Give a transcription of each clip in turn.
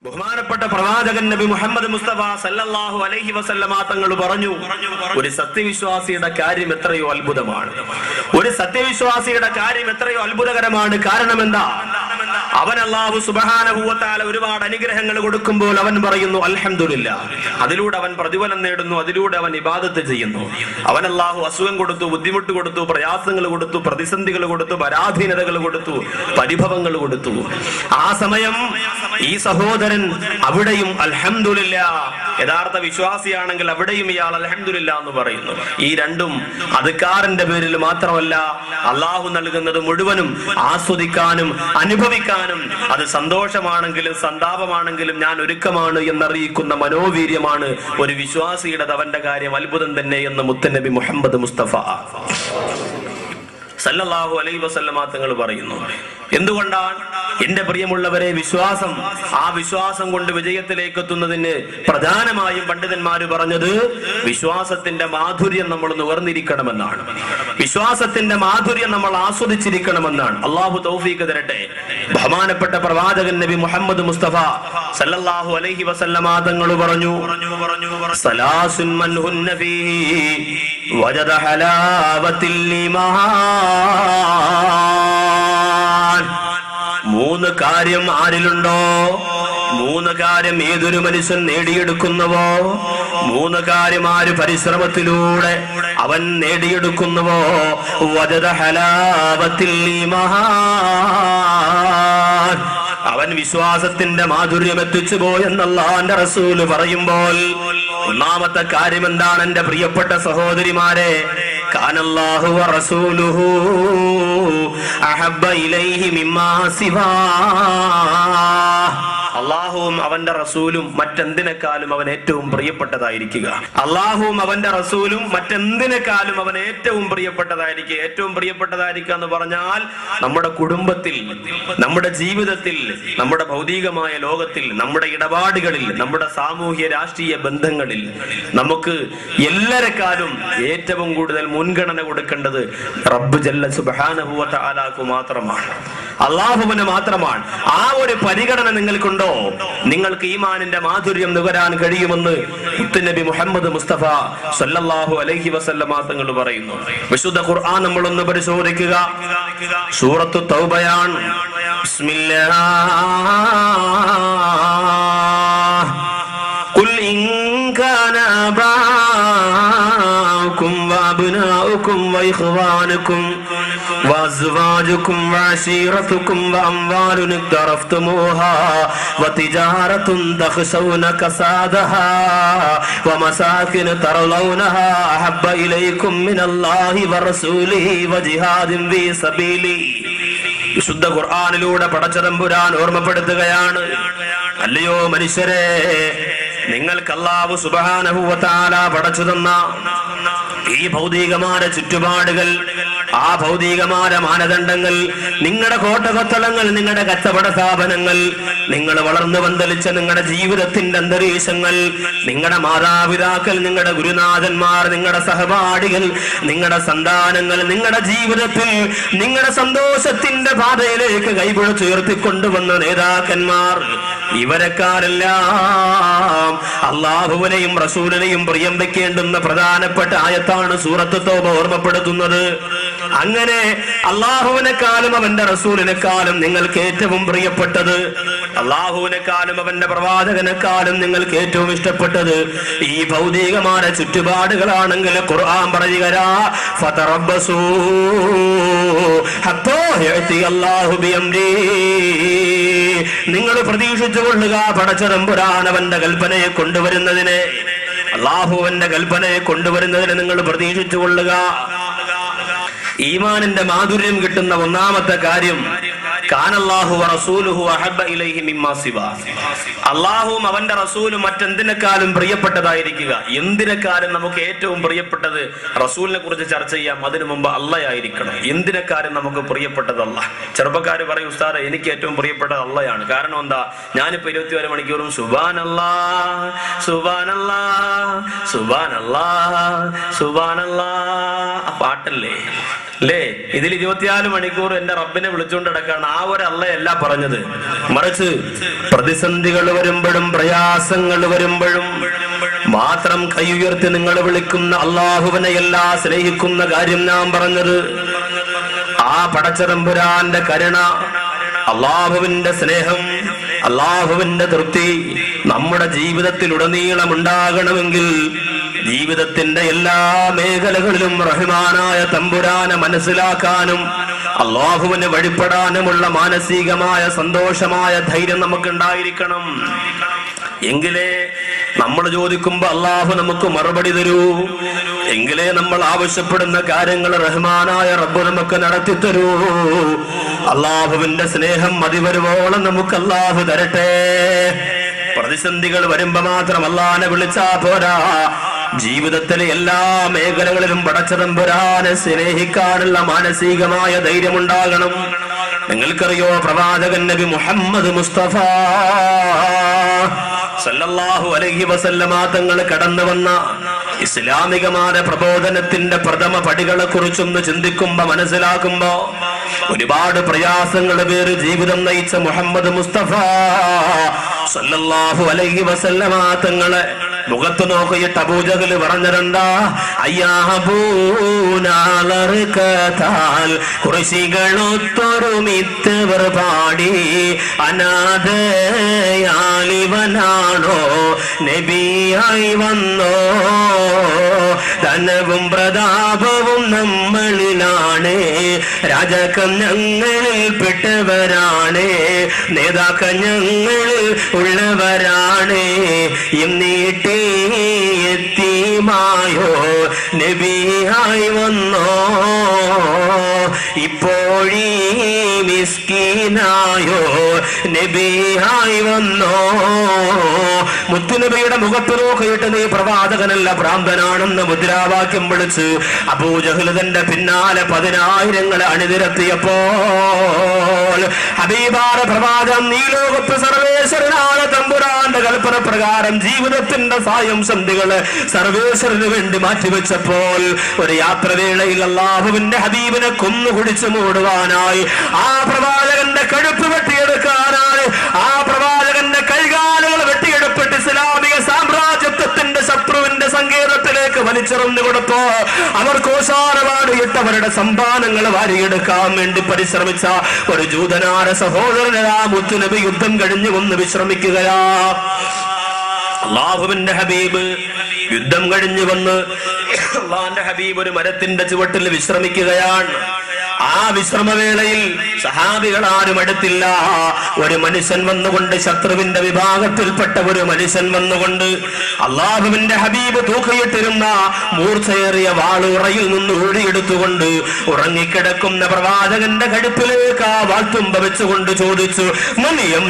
ബഹുമാനപ്പെട്ട പ്രവാചകൻ നബി മുഹമ്മദ് മുസ്തഫ സല്ലല്ലാഹു അലൈഹി വസല്ലമ തങ്ങൾ പറഞ്ഞു ഒരു സത്യവിശ്വാസിയുടെ കാര്യം എത്രയോ അത്ഭുതമാണ് ഒരു സത്യവിശ്വാസിയുടെ കാര്യം എത്രയോ അത്ഭുതകരമാണ് കാരണം എന്താ അവൻ അള്ളാഹു സുബഹാനഹൂവത്താല ഒരുപാട് അനുഗ്രഹങ്ങൾ കൊടുക്കുമ്പോൾ അവൻ പറയുന്നു അൽഹംദുലില്ല അതിലൂടെ അവൻ പ്രതിഫലം നേടുന്നു അതിലൂടെ അവൻ ഇബാദത്ത് ചെയ്യുന്നു അവൻ അള്ളാഹു അസുഖം കൊടുത്തു ബുദ്ധിമുട്ട് കൊടുത്തു പ്രയാസങ്ങൾ കൊടുത്തു പ്രതിസന്ധികൾ കൊടുത്തു പരാധീനതകൾ കൊടുത്തു പരിഭവങ്ങൾ കൊടുത്തു ആ സമയം ഈ സഹോദരൻ അവിടെയും അൽഹംദുലില്ല യഥാർത്ഥ വിശ്വാസിയാണെങ്കിൽ അവിടെയും ഇയാൾ അൽഹംദുലില്ല എന്ന് പറയുന്നു ഈ രണ്ടും അതുകാരന്റെ പേരിൽ മാത്രമല്ല അള്ളാഹു നൽകുന്നത് മുഴുവനും ആസ്വദിക്കാനും അനുഭവിക്കാനും അത് സന്തോഷമാണെങ്കിലും സന്താപമാണെങ്കിലും ഞാൻ ഒരുക്കമാണ് എന്നറിയിക്കുന്ന മനോവീര്യമാണ് ഒരു വിശ്വാസിയുടെ അവന്റെ കാര്യം അത്ഭുതം തന്നെ എന്ന് മുത്തനബി മുഹമ്മദ് മുസ്തഫ സല്ലല്ലാഹു അലൈഹി വസല്ലമ തങ്ങൾ പറയുന്നു എന്തുകൊണ്ടാണ് എന്റെ പ്രിയമുള്ളവരെ വിശ്വാസം ആ വിശ്വാസം കൊണ്ട് വിജയത്തിലേക്ക് എത്തുന്നതിന് പ്രധാനമായും പണ്ഡിതന്മാര് പറഞ്ഞത് വിശ്വാസത്തിന്റെ മാധുര്യം നമ്മൾ നുകർന്നിരിക്കണമെന്നാണ് വിശ്വാസത്തിന്റെ മാധുര്യം നമ്മൾ ആസ്വദിച്ചിരിക്കണമെന്നാണ് അള്ളാഹു തൗഫീഖ് തരട്ടെ ബഹുമാനപ്പെട്ട പ്രവാചകൻ നബി മുഹമ്മദ് മുസ്തഫ സല്ലല്ലാഹു അലൈഹി വസല്ലമ തങ്ങൾ പറഞ്ഞു സലാസുൻ മൻ ഹുന്ന ഫീഹി വജദ ഹലാവത്തിൽ ഈമാൻ മൂന്ന് കാര്യം ആരിലുണ്ടോ മൂന്ന് കാര്യം ഏതൊരു മനുഷ്യൻ നേടിയെടുക്കുന്നുവോ മൂന്ന് കാര്യം ആര് പരിശ്രമത്തിലൂടെ അവൻ നേടിയെടുക്കുന്നുവോ വജദ ഹലാവത്തിൽ ഈമാൻ അവൻ വിശ്വാസത്തിന്റെ മാധുര്യം എത്തിച്ചു പോയെന്നല്ലാന്റെ റസൂല് പറയുമ്പോൾ ഒന്നാമത്തെ കാര്യം എന്താണ് എന്റെ പ്രിയപ്പെട്ട സഹോദരിമാരെ കാനല്ലാഹു വ റസൂലുഹു അഹബ്ബ ഇലൈഹി മിമ്മാ സിവാ അള്ളാഹുവും അവന്റെ റസൂലും മറ്റെന്തിനേക്കാളും അവൻ ഏറ്റവും പ്രിയപ്പെട്ടതായിരിക്കുക അള്ളാഹുവും അവന്റെ റസൂലും മറ്റെന്തിനേക്കാളും അവൻ ഏറ്റവും പ്രിയപ്പെട്ടതായിരിക്കുക ഏറ്റവും പ്രിയപ്പെട്ടതായിരിക്കുക എന്ന് പറഞ്ഞാൽ നമ്മുടെ കുടുംബത്തിൽ നമ്മുടെ ജീവിതത്തിൽ നമ്മുടെ ഭൗതികമായ ലോകത്തിൽ നമ്മുടെ ഇടപാടുകളിൽ നമ്മുടെ സാമൂഹ്യ രാഷ്ട്രീയ ബന്ധങ്ങളിൽ നമുക്ക് എല്ലാരെക്കാളും ഏറ്റവും കൂടുതൽ മുൻഗണന കൊടുക്കേണ്ടത് റബ്ബ് ജല്ല സുബാനഹുവ ആലാക്കു മാത്രമാണ് അള്ളാഹുവിന് മാത്രമാണ് ആ ഒരു പരിഗണന നിങ്ങൾക്കുണ്ടോ നിങ്ങൾക്ക് ഈമാനിന്റെ മാധുര്യം നുകരാൻ കഴിയുമെന്ന് നബി മുഹമ്മദ് മുസ്തഫ സല്ലല്ലാഹു അലൈഹി വസല്ലമ തങ്ങൾ പറയുന്നു വിശുദ്ധ ഖുർആൻ നമ്മൾ ഒന്ന് പരിശോധിക്കുക സൂറത്തു തൗബയാണ് ബിസ്മില്ലാഹ് قل إن كان آباؤكم وأبناؤكم وإخوانكم وأزواجكم وعشيرتكم وأموال اقترفتموها وتجارة تخشون كسادها ومساكن ترضونها أحب إليكم من الله ورسوله وجهاد في سبيله വിശുദ്ധ ഖുർആാനിലൂടെ പടച്ചതമ്പുരാൻ ഓർമ്മപ്പെടുത്തുകയാണ് അല്ലയോ മനുഷ്യരെ നിങ്ങൾക്ക് അല്ലാഹു സുബഹാനഹുവത്താല പടച്ചു തന്ന ഈ ഭൗതികമായ ചുറ്റുപാടുകൾ ആ ഭൗതികമായ മാനദണ്ഡങ്ങൾ നിങ്ങളുടെ കോട്ടകൊത്തളങ്ങൾ നിങ്ങളുടെ കച്ചവട സ്ഥാപനങ്ങൾ നിങ്ങൾ വളർന്നു പന്തലിച്ച നിങ്ങളുടെ ജീവിതത്തിന്റെ അന്തരീക്ഷങ്ങൾ നിങ്ങളുടെ മാതാപിതാക്കൾ നിങ്ങളുടെ ഗുരുനാഥന്മാർ നിങ്ങളുടെ സഹപാഠികൾ നിങ്ങളുടെ സന്താനങ്ങൾ നിങ്ങളുടെ ജീവിതത്തിൽ നിങ്ങളുടെ സന്തോഷത്തിന്റെ പാതയിലേക്ക് കൈപിഴച്ചുയർത്തിക്കൊണ്ടുവന്ന നേതാക്കന്മാർ ഇവരെക്കാരെല്ലാം അള്ളാഹുവിനെയും റസൂലിനെയും പ്രിയം വെക്കേണ്ടുന്ന പ്രധാനപ്പെട്ട ആയത്താണ് സൂറത്ത് തോപ ഓർമ്മപ്പെടുത്തുന്നത് അങ്ങനെ അള്ളാഹുവിനെക്കാളും അവന്റെ റസൂലിനെക്കാളും നിങ്ങൾക്ക് ഏറ്റവും പ്രിയപ്പെട്ടത് അള്ളാഹുവിനെക്കാളും അവന്റെ പ്രവാചകനെക്കാളും നിങ്ങൾക്ക് ഏറ്റവും ഇഷ്ടപ്പെട്ടത് ഈ ഭൗതികമായ ചുറ്റുപാടുകളാണെങ്കിൽ ഖുർആൻ പറയുകരാ ഫതറബ്ബസൂ ഹത്തോ യഅതി അല്ലാഹു ബിഅംരി നിങ്ങൾ പ്രതീക്ഷിച്ചു കൊള്ളുക പടച്ചതമ്പുരാൻ അവന്റെ കൽപ്പനയെ കൊണ്ടുവരുന്നതിനെ അള്ളാഹുവിന്റെ കൽപ്പനയെ കൊണ്ടുവരുന്നതിന് നിങ്ങൾ പ്രതീക്ഷിച്ചു കൊള്ളുക ഈമാനിന്റെ മാധുര്യം കിട്ടുന്ന ഒന്നാമത്തെ കാര്യം കാനല്ലാഹു റസൂലുഹു അഹബ്ബ ഇലൈഹി മിമ്മാ സിവാ അള്ളാഹുവും അവന്റെ റസൂലും മറ്റെന്തിനേക്കാളും പ്രിയപ്പെട്ടതായിരിക്കുക എന്തിനേക്കാളും നമുക്ക് ഏറ്റവും പ്രിയപ്പെട്ടത് റസൂലിനെ കുറിച്ച് ചർച്ച ചെയ്യാം അതിനു മുമ്പ് അള്ളയായിരിക്കണം എന്തിനേക്കാളും നമുക്ക് പ്രിയപ്പെട്ടത് അല്ല ചെറുപ്പക്കാർ പറയും ഉസ്താദ് എനിക്ക് ഏറ്റവും പ്രിയപ്പെട്ടത് അള്ളയാണ് കാരണം എന്താ ഞാനിപ്പോ ഇരുപത്തിനാല് മണിക്കൂറും സുബാനല്ലാ സുബാനല്ലാ സുബാനല്ലാ സുബാനല്ലാ ആ പാട്ടല്ലേ അല്ലേ ഇതിൽ ഇരുപത്തിനാല് മണിക്കൂർ എന്റെ റബ്ബിനെ വിളിച്ചുകൊണ്ട് കിടക്കാണ് ആ ഒരു അല്ലയല്ല പറഞ്ഞത് മറിച്ച് പ്രതിസന്ധികൾ വരുമ്പോഴും പ്രയാസങ്ങൾ വരുമ്പോഴും മാത്രം കൈ ഉയർത്തി നിങ്ങൾ വിളിക്കുന്ന അള്ളാഹുവിനെ എല്ലാ സ്നേഹിക്കുന്ന കാര്യം ഞാൻ പറഞ്ഞത് ആ പടച്ചതമ്പുരാന്റെ കരുണ അള്ളാഹുവിന്റെ സ്നേഹം അള്ളാഹുവിന്റെ തൃപ്തി നമ്മുടെ ജീവിതത്തിൽ ഉടനീളം ഉണ്ടാകണമെങ്കിൽ ജീവിതത്തിന്റെ എല്ലാ മേഖലകളിലും റഹ്മാനായ തമ്പുരാനെ മനസ്സിലാക്കാനും അള്ളാഹുവിന് വഴിപ്പെടാനുമുള്ള മാനസികമായ സന്തോഷമായ ധൈര്യം നമുക്കുണ്ടായിരിക്കണം എങ്കിലേ നമ്മൾ ചോദിക്കുമ്പോ അള്ളാഹു നമുക്ക് മറുപടി തരൂ എങ്കിലേ നമ്മൾ ആവശ്യപ്പെടുന്ന കാര്യങ്ങൾ റഹ്മാനായ റബ്ബ് നമുക്ക് നടത്തി തരൂ അള്ളാഹുവിന്റെ സ്നേഹം മതിവരുവോളം നമുക്ക് അള്ളാഹു തരട്ടെ പ്രതിസന്ധികൾ വരുമ്പോ മാത്രം അള്ളാനെ വിളിച്ചാ പോരാ ജീവിതത്തിലെ എല്ലാ മേഖലകളിലും പടച്ചതമ്പുരാനെ സ്നേഹിക്കാനുള്ള മാനസികമായ ധൈര്യമുണ്ടാകണം നിങ്ങൾക്കറിയോ പ്രവാചകൻ നബി മുഹമ്മദ് മുസ്തഫ സല്ലല്ലാഹു അലൈഹി വസല്ലമ തങ്ങൾ കടന്നു വന്ന ഇസ്ലാമികമായ പ്രബോധനത്തിന്റെ പ്രഥമ പടികളെ കുറിച്ചൊന്ന് ചിന്തിക്കുമ്പോ മനസ്സിലാക്കുമ്പോ ഒരുപാട് പ്രയാസങ്ങൾ പേര് ജീവിതം നയിച്ച മുഹമ്മദ് മുസ്തഫ സല്ലല്ലാഹു അലൈഹി വസല്ലമ തങ്ങളെ മുഖത്ത് നോക്കിയിട്ട് അബൂജഹല് പറഞ്ഞിരണ്ടാ അയ്യാഹൂനാളർക്കത്താൽ കൃഷികളൊത്തൊരുമിത്തവർ പാടി അനാഥയാലിവനാണോ നബിയായി വന്നോ ധനവും പ്രതാപവും നമ്മളിലാണ് രാജാക്കം ഞങ്ങളിൽ പെട്ടവരാണ് നേതാക്കൾ ഞങ്ങളിൽ ഉള്ളവരാണ് എന്നീട്ടി എത്തിമായോ നബിയായി വന്നോ ഇപ്പോഴീ മിസ്കീനായോ നബിയായി വന്നോ മുത്തുനബിയുടെ മുഖത്ത് നോക്കിയിട്ട് നീ പ്രവാചകനല്ല ഭ്രാന്തനാണെന്ന് മുദ്രാവാക്യം വിളിച്ച് അബൂജഹൽ തന്റെ പിന്നാലെ പതിനായിരങ്ങളെ അണിനിരത്തിയപ്പോൾ ഹബീബാറ പ്രവാചകം നീ ലോകത്ത് സർവേശ്വരനാണ് തമ്പുരാന്റെ കൽപ്പന പ്രകാരം ജീവിതത്തിന്റെ സായം സന്ധികള് സർവേശ്വരന് വേണ്ടി മാറ്റിവെച്ചപ്പോൾ ഒരു യാത്രവേളയിൽ അള്ളാഹുവിന്റെ ഹബീബിനെ കൊന്നു കുടിച്ചു മൂടുവാനായി ആ പ്രവാചകന്റെ കഴുപ്പ് വെട്ടിയെടുക്കാനാണ് ആ പ്രവാചകന്റെ കൈകാലുകൾ വെട്ടിയെടുപ്പിട്ട് ഇസ്ലാമിക സാമ്രാജ്യത്വത്തിന്റെ ശത്രുവിന്റെ സങ്കേതത്തിലേക്ക് വലിച്ചെറിഞ്ഞു കൊടുത്തോ അവർ കോശാരവാട് ഇട്ടവരുടെ സമ്പാദങ്ങൾ വാരിയെടുക്കാൻ വേണ്ടി പരിശ്രമിച്ച ഒരു ജൂതനാര സഹോദരനെ ആ മുത്തുനബി യുദ്ധം കഴിഞ്ഞു ഒന്ന് വിശ്രമിക്കുകയാ അള്ളാഹുവിന്റെ ഹബീബ് യുദ്ധം കഴിഞ്ഞു വന്ന് അള്ളാന്റെ ഹബീബ് ഒരു മരത്തിന്റെ ചുവട്ടിൽ വിശ്രമിക്കുകയാണ് ആ വിശ്രമവേളയിൽ സഹാബികൾ ആരും അടുത്തില്ല ഒരു മനുഷ്യൻ വന്നുകൊണ്ട് ശത്രുവിന്റെ വിഭാഗത്തിൽപ്പെട്ട ഒരു മനുഷ്യൻ വന്നുകൊണ്ട് അള്ളാഹുവിന്റെ ഹബീബ് തൂക്കിയിട്ടിരുന്ന മൂർച്ചയേറിയ വാളുറയിൽ നിന്ന് ഊഴിയെടുത്തുകൊണ്ട് ഉറങ്ങിക്കിടക്കുന്ന പ്രവാചകന്റെ കഴുപ്പിലേക്ക് ആ വാൾത്തുമ്പ വെച്ചുകൊണ്ട് ചോദിച്ചു മനിയം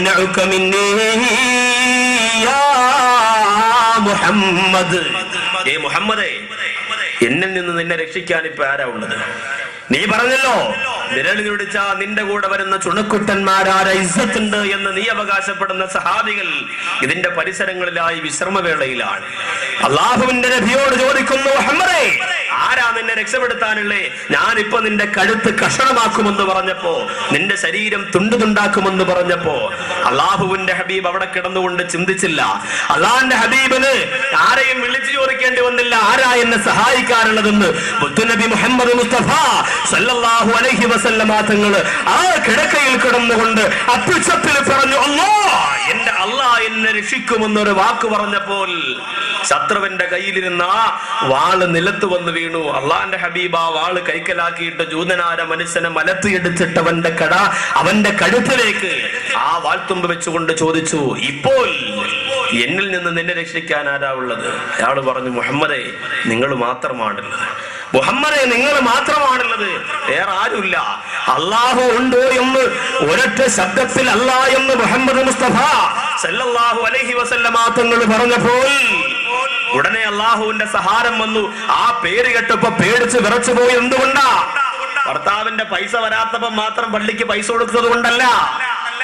മുഹമ്മദ് ഏ മുഹമ്മദേ എന്നിൽ നിന്ന് നിന്നെ രക്ഷിക്കാൻ ഇപ്പൊ ആരാ ഉള്ളത് നീ പറഞ്ഞല്ലോ വിരലിൽ പിടിച്ച നിന്റെ കൂടെ വരുന്ന ചുണക്കുട്ടന്മാരാര ഇസ്സത്തുണ്ട് എന്ന് നീ അവകാശപ്പെടുന്ന സഹാബികൾ ഇതിന്റെ പരിസരങ്ങളിലായി വിശ്രമവേളയിലാണ് അള്ളാഹുവിന്റെ നബിയോട് ചോദിക്കുന്നു മുഹമ്മദേ ആരാ നിന്നെ രക്ഷപ്പെടുത്താനുള്ളേ ഞാനിപ്പോ നിന്റെ കഴുത്ത് കഷണമാക്കുമെന്ന് പറഞ്ഞപ്പോ നിന്റെ ശരീരം തുണ്ടു തുണ്ടാക്കുമെന്ന് പറഞ്ഞപ്പോ അള്ളാഹുവിന്റെ ഹബീബ് അവിടെ കിടന്നുകൊണ്ട് ചിന്തിച്ചില്ല അള്ളാഹിന്റെ ഹബീബിന് ആരെയും വിളിച്ചു ചോദിക്കേണ്ടി വന്നില്ല ആരാ എന്നെ സഹായിക്കാനുള്ളതെന്ന് മുത്തുനബി മുഹമ്മദ് മുസ്തഫ സല്ലല്ലാഹു അലൈഹി വസല്ലമ തങ്ങള് ആ കിടക്കയിൽ കിടന്നുകൊണ്ട് അത്യുച്ചത്തിൽ പറഞ്ഞു അല്ലോ എന്റെ അള്ളാ എന്നെ രക്ഷിക്കുമെന്നൊരു വാക്ക് പറഞ്ഞപ്പോൾ ശത്രുവിന്റെ കയ്യിലിരുന്ന ആ വാള് നിലത്ത് വന്ന് വീണു അള്ളാന്റെ ഹബീബ് ആ വാള് കൈക്കലാക്കിയിട്ട് ജൂതനാര മനുഷ്യനെ മലത്തിയെടുത്തിട്ടവന്റെ കട അവന്റെ കഴുത്തിലേക്ക് ആ വാൾത്തുമ്പ് വെച്ചുകൊണ്ട് ചോദിച്ചു ഇപ്പോൾ എന്നിൽ നിന്ന് നിന്നെ രക്ഷിക്കാൻ ആരാ ഉള്ളത് അയാള് പറഞ്ഞു മുഹമ്മദേ നിങ്ങൾ മാത്രമാണുള്ളത് മുഹമ്മദെ നിങ്ങൾ മാത്രമാണുള്ളത് വേറെ ആരുമില്ല അള്ളാഹു ഉണ്ടോ എന്ന് ഒരൊറ്റ ശബ്ദത്തിൽ അല്ല എന്ന് മുഹമ്മദ് മുസ്തഫ സല്ലല്ലാഹു അലൈഹി വസല്ലമ തങ്ങൾ പറഞ്ഞപ്പോൾ ഉടനെ അള്ളാഹുവിന്റെ സഹാരം വന്നു ആ പേര് കേട്ടപ്പോ പേടിച്ച് വിറച്ചു പോയി എന്തുകൊണ്ടാ ഭർത്താവിന്റെ പൈസ വരാത്തപ്പം മാത്രം പള്ളിക്ക് പൈസ കൊടുത്തത് കൊണ്ടല്ല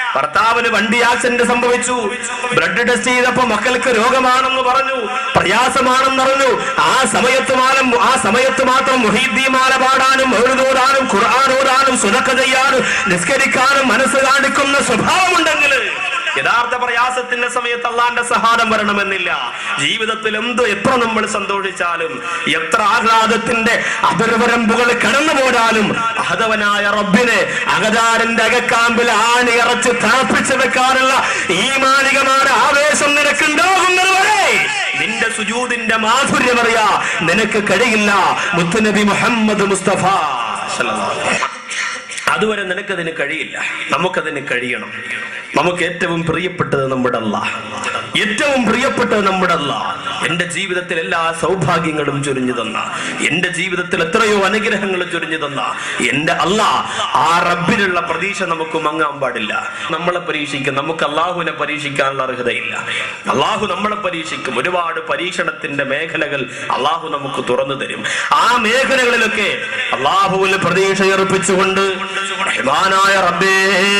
ഭർത്താവിന് വണ്ടി ആക്സിഡന്റ് സംഭവിച്ചു ബ്ലഡ് ടെസ്റ്റ് ചെയ്തപ്പോ മക്കൾക്ക് രോഗമാണെന്ന് പറഞ്ഞു പ്രയാസമാണെന്ന് പറഞ്ഞു ആ സമയത്ത് മാലം ആ സമയത്ത് മാത്രം മുഹീദ്ദീമാല പാടാനും എഴുതോടാനും ഖുർആൻ ഓടാനും സുതക്ക ചെയ്യാനും നിസ്കരിക്കാനും മനസ്സ് കാണിക്കുന്ന സ്വഭാവമുണ്ടെങ്കിൽ യഥാർത്ഥ പ്രയാസത്തിന്റെ സമയത്ത് അള്ളാന്റെ സഹായം വരണമെന്നില്ല ജീവിതത്തിൽ എന്ത് എത്ര നമ്മൾ സന്തോഷിച്ചാലും എത്ര ആഹ്ലാദത്തിന്റെ അതിർവരമ്പുകൾ കടന്നു പോരാലും അഹതവനായ റബ്ബിനെ അകതാരന്റെ അകക്കാമ്പിൽ ആണി ഇറച്ച് തറപ്പിച്ചു വെക്കാനുള്ള ഈ മാലികമായ ആവേശം നിനക്കുണ്ടാകുന്നത് വരെ നിന്റെ സുജൂദിന്റെ മാധുര്യം അറിയാ നിനക്ക് കഴിയില്ല മുത്തുനബി മുഹമ്മദ് മുസ്തഫ സല്ലല്ലാഹു അലൈഹി വസല്ലം. അതുവരെ നിനക്കതിന് കഴിയില്ല നമുക്കതിന് കഴിയണം നമുക്ക് ഏറ്റവും പ്രിയപ്പെട്ടത് നമ്മുടെ അല്ല ഏറ്റവും പ്രിയപ്പെട്ടത് നമ്മുടെ അല്ല എന്റെ ജീവിതത്തിൽ എല്ലാ സൗഭാഗ്യങ്ങളും ചൊരിഞ്ഞു തന്ന എന്റെ ജീവിതത്തിൽ എത്രയോ അനുഗ്രഹങ്ങൾ ചൊരിഞ്ഞു തന്ന എന്റെ അല്ല ആ റബ്ബിലുള്ള പ്രതീക്ഷ നമുക്ക് മങ്ങാൻ പാടില്ല നമ്മളെ പരീക്ഷിക്കും നമുക്ക് അള്ളാഹുവിനെ പരീക്ഷിക്കാനുള്ള അർഹതയില്ല അള്ളാഹു നമ്മളെ പരീക്ഷിക്കും ഒരുപാട് പരീക്ഷണത്തിന്റെ മേഖലകൾ അള്ളാഹു നമുക്ക് തുറന്നു തരും ആ മേഖലകളിലൊക്കെ അള്ളാഹുവിൽ പ്രതീക്ഷ അർപ്പിച്ചുകൊണ്ട് റഹ്മാനായ റബ്ബേ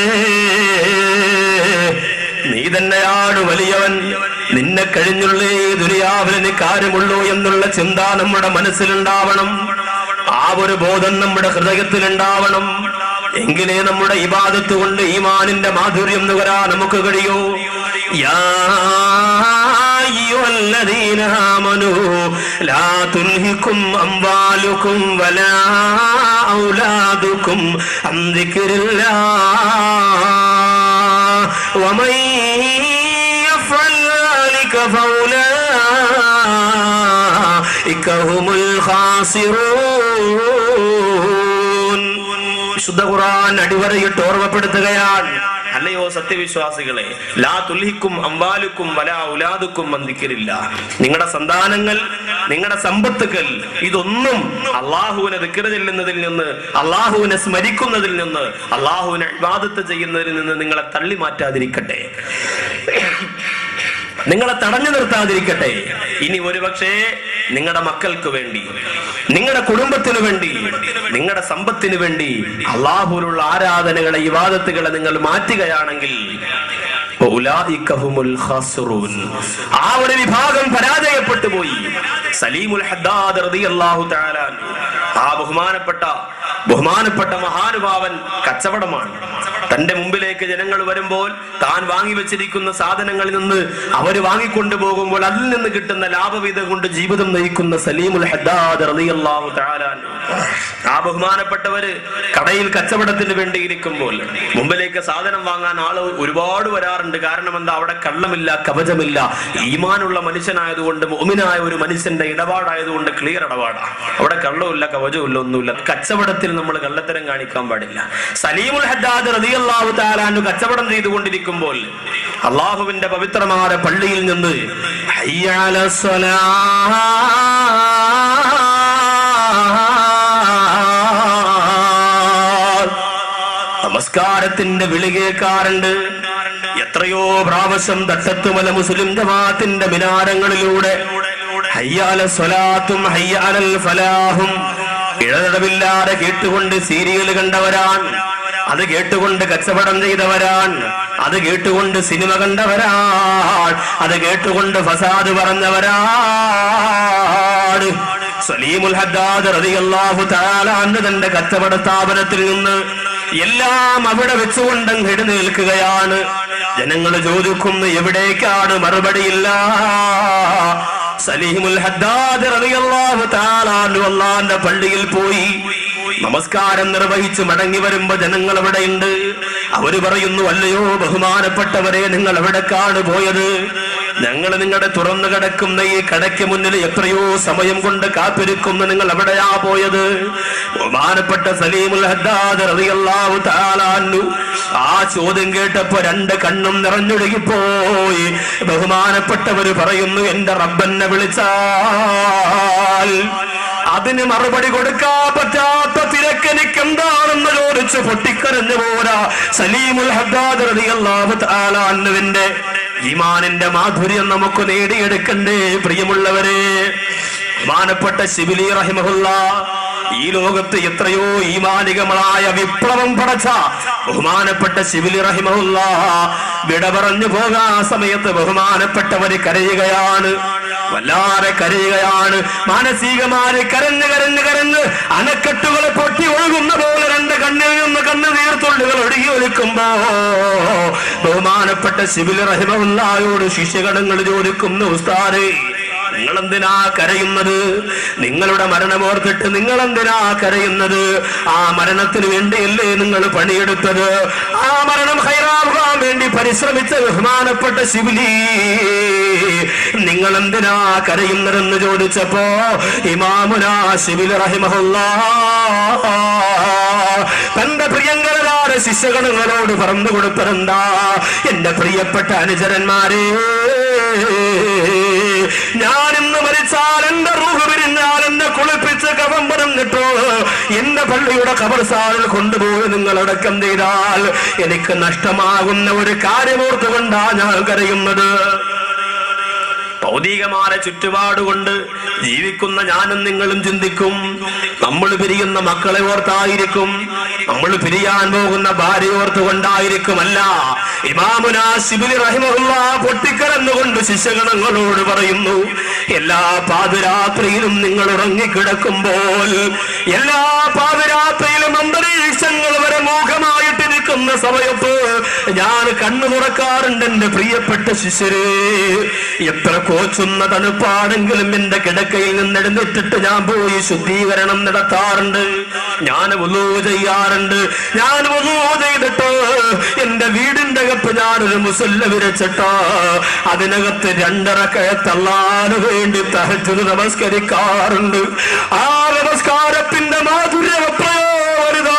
നീ തന്നെയാണ് വലിയവൻ നിന്നെ കഴിഞ്ഞുള്ള ഈ ദുനിയാവിൽ നീ കാര്യമുള്ളൂ എന്നുള്ള ചിന്ത നമ്മുടെ മനസ്സിലുണ്ടാവണം ആ ഒരു ബോധം നമ്മുടെ ഹൃദയത്തിൽ ഉണ്ടാവണം എങ്കിലേ നമ്മുടെ ഇബാദത്ത് കൊണ്ട് ഈമാനിന്റെ മാധുര്യം നുകരാൻ നമുക്ക് കഴിയൂ യാ أيها الذين آمنوا لا تلهكم أموالكم ولا أولادكم عن ذكر الله ومن يفعل ذلك فأولئك هم الخاسرون വിശുദ്ധ ഖുർആൻ അടിവരയിട്ട് ഓർമ്മപ്പെടുത്തുകയാണ് അല്ലയോ സത്യവിശ്വാസികളെ ലാ തുൽഹിക്കും അമ്പാലുക്കും വല ഉലാദുക്കും മന്ദിക്കരില്ല നിങ്ങളുടെ സന്താനങ്ങൾ നിങ്ങളുടെ സമ്പത്തുകൾ ഇതൊന്നും അള്ളാഹുവിനെ ദിക്കറ് ചെല്ലുന്നതിൽ നിന്ന് അള്ളാഹുവിനെ സ്മരിക്കുന്നതിൽ നിന്ന് അള്ളാഹുവിനെ ഇബാദത്ത് ചെയ്യുന്നതിൽ നിന്ന് നിങ്ങളെ തള്ളി മാറ്റാതിരിക്കട്ടെ നിങ്ങളെ തടഞ്ഞു നിർത്താതിരിക്കട്ടെ ഇനി ഒരുപക്ഷേ നിങ്ങളുടെ മക്കൾക്ക് വേണ്ടി നിങ്ങളുടെ കുടുംബത്തിന് വേണ്ടി നിങ്ങളുടെ സമ്പത്തിന് വേണ്ടി അള്ളാഹുലുള്ള ആരാധനകളെ ഇവാദത്തുകളെ നിങ്ങൾ മാറ്റുകയാണെങ്കിൽ ഉലായിക ഹുമുൽ ഖാസിറൂൻ. ആ ഒരു വിഭാഗം പരാജയപ്പെട്ടു പോയി സലീമുൽ ഹദ്ദാദ് റളിയല്ലാഹു തആല അൻഹു. ആ ബഹുമാനപ്പെട്ട ബഹുമാനപ്പെട്ട മഹാനുഭാവൻ കച്ചവടമാണ് തന്റെ മുമ്പിലേക്ക് ജനങ്ങൾ വരുമ്പോൾ താൻ വാങ്ങി വെച്ചിരിക്കുന്ന സാധനങ്ങളിൽ നിന്ന് അവർ വാങ്ങിക്കൊണ്ടു പോകുമ്പോൾ അതിൽ നിന്ന് കിട്ടുന്ന ലാഭവിധം കൊണ്ട് ജീവിതം നയിക്കുന്ന സലീമുൽ ഹദ്ദാദ് റളിയല്ലാഹു തആല അൻഹു. ആ ബഹുമാനപ്പെട്ടവര് കടയിൽ കച്ചവടത്തിന് വേണ്ടി ഇരിക്കുമ്പോൾ മുമ്പിലേക്ക് സാധനം വാങ്ങാൻ ആള് ഒരുപാട് വരാറുണ്ട് കാരണം എന്താ അവിടെ കള്ളമില്ല കവചമില്ല ഈമാനുള്ള മനുഷ്യനായതുകൊണ്ട് മോമിനായ ഒരു മനുഷ്യന്റെ ഇടപാടായതുകൊണ്ട് ക്ലിയർ ഇടപാടാണ് അവിടെ കള്ളമില്ല കവചമില്ല ഒന്നുമില്ല കച്ചവടത്തിൽ നമ്മൾ കള്ളത്തരം കാണിക്കാൻ പാടില്ല സലീമുൽ ഹദ്ദാദ് റളിയല്ലാഹു തആലാനു കച്ചവടം ചെയ്തുകൊണ്ടിരിക്കുമ്പോൾ അള്ളാഹുവിന്റെ പവിത്രമായ പള്ളിയിൽ നിന്ന് ഹയ്യ അലസ് സ്വലാ നമസ്കാരത്തിന്റെ വിളി കേൾക്കാറുണ്ട് എത്രയോ പ്രാവശ്യം തട്ടത്തുമല മുസ്ലിം ജമാഅത്തിന്റെ മിനാരങ്ങളിലൂടെ ഹയ്യാല സ്വലാത്തും ഹയ്യാലൽ ഫലാഹും ഇഴതടവില്ലാതെ കേട്ടുകൊണ്ട് സീരിയൽ കണ്ടവരാണ് അത് കേട്ടുകൊണ്ട് കച്ചവടം ചെയ്തവരാണ് അത് കേട്ടുകൊണ്ട് സിനിമ കണ്ടവരാണ് അത് കേട്ടുകൊണ്ട് ഫസാദ് പറഞ്ഞവരാണ് സലീമുൽ ഹദ്ദാദ് റളിയല്ലാഹു തആല അന്ന് തന്റെ കച്ചവട സ്ഥാപനത്തിൽ നിന്ന് എല്ലാം അവിടെ വെച്ചുകൊണ്ട് അങ്ങ് എഴുന്നേൽക്കുകയാണ് ജനങ്ങൾ ചോദിക്കുന്നു എവിടേക്കാണ് മറുപടിയില്ല സലീമുൽ ഹദ്ദാദ് റളിയല്ലാഹു തആല അൻഹു അള്ളാന്റെ പള്ളിയിൽ പോയി നമസ്കാരം നിർവഹിച്ച് മടങ്ങി വരുമ്പോ ജനങ്ങൾ എവിടെയുണ്ട് അവര് പറയുന്നു അല്ലയോ ബഹുമാനപ്പെട്ടവരെ നിങ്ങൾ എവിടേക്കാണ് പോയത് ഞങ്ങൾ നിങ്ങളുടെ തുറന്നു കിടക്കുന്ന ഈ കടയ്ക്ക് മുന്നിൽ എത്രയോ സമയം കൊണ്ട് കാത്തിരിക്കുന്ന നിങ്ങൾ എവിടെയാ പോയത് ബഹുമാനപ്പെട്ട സലീമുൽ ഹദ്ദാദ് റളിയല്ലാഹു തആല അൻഹു ആ ചോദ്യം കേട്ടപ്പോ രണ്ട് കണ്ണും നിറഞ്ഞൊഴുകിപ്പോയി ബഹുമാനപ്പെട്ടവര് പറയുന്നു എന്റെ റബ്ബെന്നെ വിളിച്ചാൽ അതിന് മറുപടി കൊടുക്കാൻ പറ്റാത്ത തിരക്കെനിക്ക് എന്താണെന്ന് ചോദിച്ച് പൊട്ടിക്കരഞ്ഞു പോരാ സലീമുൽ ഹദ്ദാദ് റളിയല്ലാഹു തആല അൻഹുവിന്റെ ഈമാനിന്റെ മാധുര്യം നമുക്ക് നേടിയെടുക്കണ്ടേ പ്രിയമുള്ളവരെ ബഹുമാനപ്പെട്ട ശിബിലി റഹിമഹുല്ല ഈ ലോകത്ത് എത്രയോ ഈമാനികങ്ങളായ വിപ്ലവം പടച്ച ബഹുമാനപ്പെട്ട ശിബിലി റഹിമുള്ള വിട പറഞ്ഞു പോകാ സമയത്ത് ബഹുമാനപ്പെട്ടവര് കരയുകയാണ് വല്ലാതെ കരയുകയാണ് മാനസികമായി കരഞ്ഞ് കരഞ്ഞ് കരഞ്ഞ് അണക്കെട്ടുകൾ പൊട്ടി ഒഴുകുന്ന പോലെ രണ്ട് കണ്ണിൽ നിന്ന് കണ്ണുനീർത്തുള്ളികൾ ഒഴുകി ഒലിക്കുമ്പോ ബഹുമാനപ്പെട്ട ശിബിലി റഹിമുള്ളയോട് ശിഷ്യഗണങ്ങൾ ചോദിക്കുന്നു ഉസ്താദേ നിങ്ങൾ എന്തിനാ കരയുന്നത് നിങ്ങളുടെ മരണമോർത്തിട്ട് നിങ്ങൾ എന്തിനാ കരയുന്നത് ആ മരണത്തിന് വേണ്ടിയല്ലേ നിങ്ങൾ പണിയെടുത്തത് ആ മരണം ഹൈറാവാൻ വേണ്ടി പരിശ്രമിച്ച ബഹുമാനപ്പെട്ട ശിബിലി നിങ്ങൾ എന്തിനാ കരയുന്നതെന്ന് ചോദിച്ചപ്പോ ഇമാമുനാ ശിബിൽ റഹിമഹുല്ല തന്റെ പ്രിയങ്കരനായ ശിഷ്യഗണങ്ങളോട് പറഞ്ഞു കൊടുത്തതെന്താ എന്റെ പ്രിയപ്പെട്ട അനുചരന്മാരെ ഞാൻ ഇന്ന് മരിച്ചാൽ എന്റെ റൂഹ് പിരിഞ്ഞാൽ എന്നെ കുളിപ്പിച്ച് കവം പറഞ്ഞിട്ടോ എന്റെ പള്ളിയുടെ കബർസാറിൽ കൊണ്ടുപോയി നിങ്ങൾ അടക്കം ചെയ്താൽ എനിക്ക് നഷ്ടമാകുന്ന ഒരു കാര്യമോർത്തുകൊണ്ടാ ഞാൻ കരയുന്നത് ഭൗതികമായ ചുറ്റുപാടുകൊണ്ട് ജീവിക്കുന്ന ഞാനും നിങ്ങളും ചിന്തിക്കും നമ്മൾ പിരിയുന്ന മക്കളെ ഓർത്തായിരിക്കും നമ്മൾ പിരിയാൻ പോകുന്ന ഭാര്യ ഓർത്തുകൊണ്ടായിരിക്കും അല്ല ഇമാമുന ശിബിലി റഹിമുള്ള പൊട്ടിക്കരന്നുകൊണ്ട് ശിഷ്യഗണങ്ങളോട് പറയുന്നു എല്ലാ പാതിരാത്രിയിലും നിങ്ങൾ ഉറങ്ങിക്കിടക്കുമ്പോൾ എല്ലാ പാതിരാത്രിയിലും അന്തരീക്ഷങ്ങൾ വരെ മോഹമായിട്ട് നിൽക്കുന്ന സമയത്ത് ഞാൻ കണ്ണു തുറക്കാറുണ്ട് എന്റെ പ്രിയപ്പെട്ട ശിഷ്യരെ എത്ര കോച്ചുന്ന തണുപ്പാണെങ്കിലും എന്റെ കിടക്കയിൽ നിന്ന് എഴുന്നേറ്റിട്ട് ഞാൻ പോയി ശുദ്ധീകരണം നടത്താറുണ്ട് ഞാൻ വുളൂ ചെയ്യാറുണ്ട് ഞാൻ വുളൂ ചെയ്തിട്ട് എന്റെ വീടിന്റെ അകത്ത് ഞാനൊരു മുസല്ല വിരച്ചിട്ട് അതിനകത്ത് രണ്ടര കഴത്തള്ളാന് വേണ്ടി തഹജ് നമസ്കരിക്കാറുണ്ട് ആ നമസ്കാരത്തിന്റെ മാധുര്യം എത്രയോ വലുതാ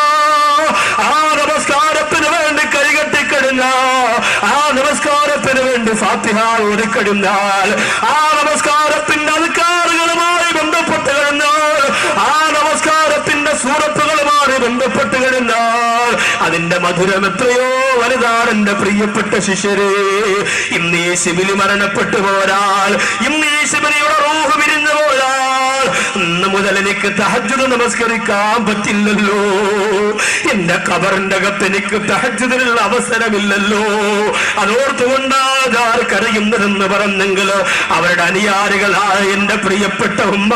ആ നമസ്കാരത്തിന് വേണ്ടി കൈകെട്ടിക്കഴിഞ്ഞ ആ നമസ്കാരത്തിന് വേണ്ടി ഫാത്തിഹ ഒരുക്കഴിഞ്ഞാൽ ആ നമസ്കാരത്തിന്റെ അധികാരികളുമായി ബന്ധപ്പെട്ട് കഴിഞ്ഞാൽ ആ നമസ്കാരത്തിന്റെ സൂറത്തുകളുമായി ബന്ധപ്പെട്ട് കഴിഞ്ഞാൽ അതിന്റെ മധുരം എത്രയോ വലുതാണ് എന്റെ പ്രിയപ്പെട്ട ശിഷ്യരെ ഇന്ന് ഈ ശിബിലി മരണപ്പെട്ടു പോരാൽ ഇന്ന് ഈ ശിബിലിയുടെ റൂഹ് പിരിഞ്ഞു പോയാൽ ഇന്ന് മുതൽ എനിക്ക് തഹജ്ജുദ് നമസ്കരിക്കാൻ പറ്റില്ലല്ലോ എന്റെ കബറിന്റെ അകത്ത് എനിക്ക് തഹജ്ജുദിനുള്ള അവസരമില്ലല്ലോ അതോർത്തുകൊണ്ടാണ് ഞാൻ കരയുന്നതെന്ന് പറഞ്ഞെങ്കിൽ അവരുടെ അനുയാരികളായ എന്റെ പ്രിയപ്പെട്ട ഉമ്മ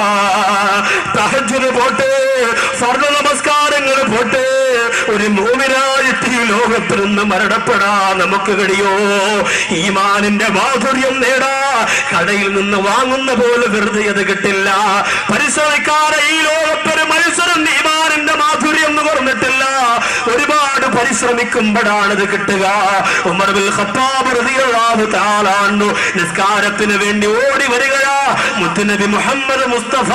തഹജ്ജുദ് പോട്ടെ സ്വർണ്ണ നമസ്കാരങ്ങൾ പോട്ടെ ഒരു മൂവിനായിട്ട് ഈ ലോകത്തിൽ നിന്ന് മരണപ്പെടാ നമുക്ക് കഴിയോ ഈമാനിന്റെ മാധുര്യം നേടാ കടയിൽ നിന്ന് വാങ്ങുന്ന പോലെ വെറുതെ അത് കിട്ടില്ല പരിശ്രമിക്കാതെ ഈ ലോകത്തൊരു മത്സരം ഈമാനിന്റെ മാധുര്യം എന്ന് പറഞ്ഞിട്ടില്ല ഒരുപാട് പരിശ്രമിക്കുമ്പോഴാണ് ഇത് കിട്ടുക ഉമർ ബിൽ ഖത്താബ് റളിയല്ലാഹു തആല അൻഹു നിസ്കാരത്തിന് വേണ്ടി ഓടി വരികയാ മുത്തുനബി മുഹമ്മദ് മുസ്തഫ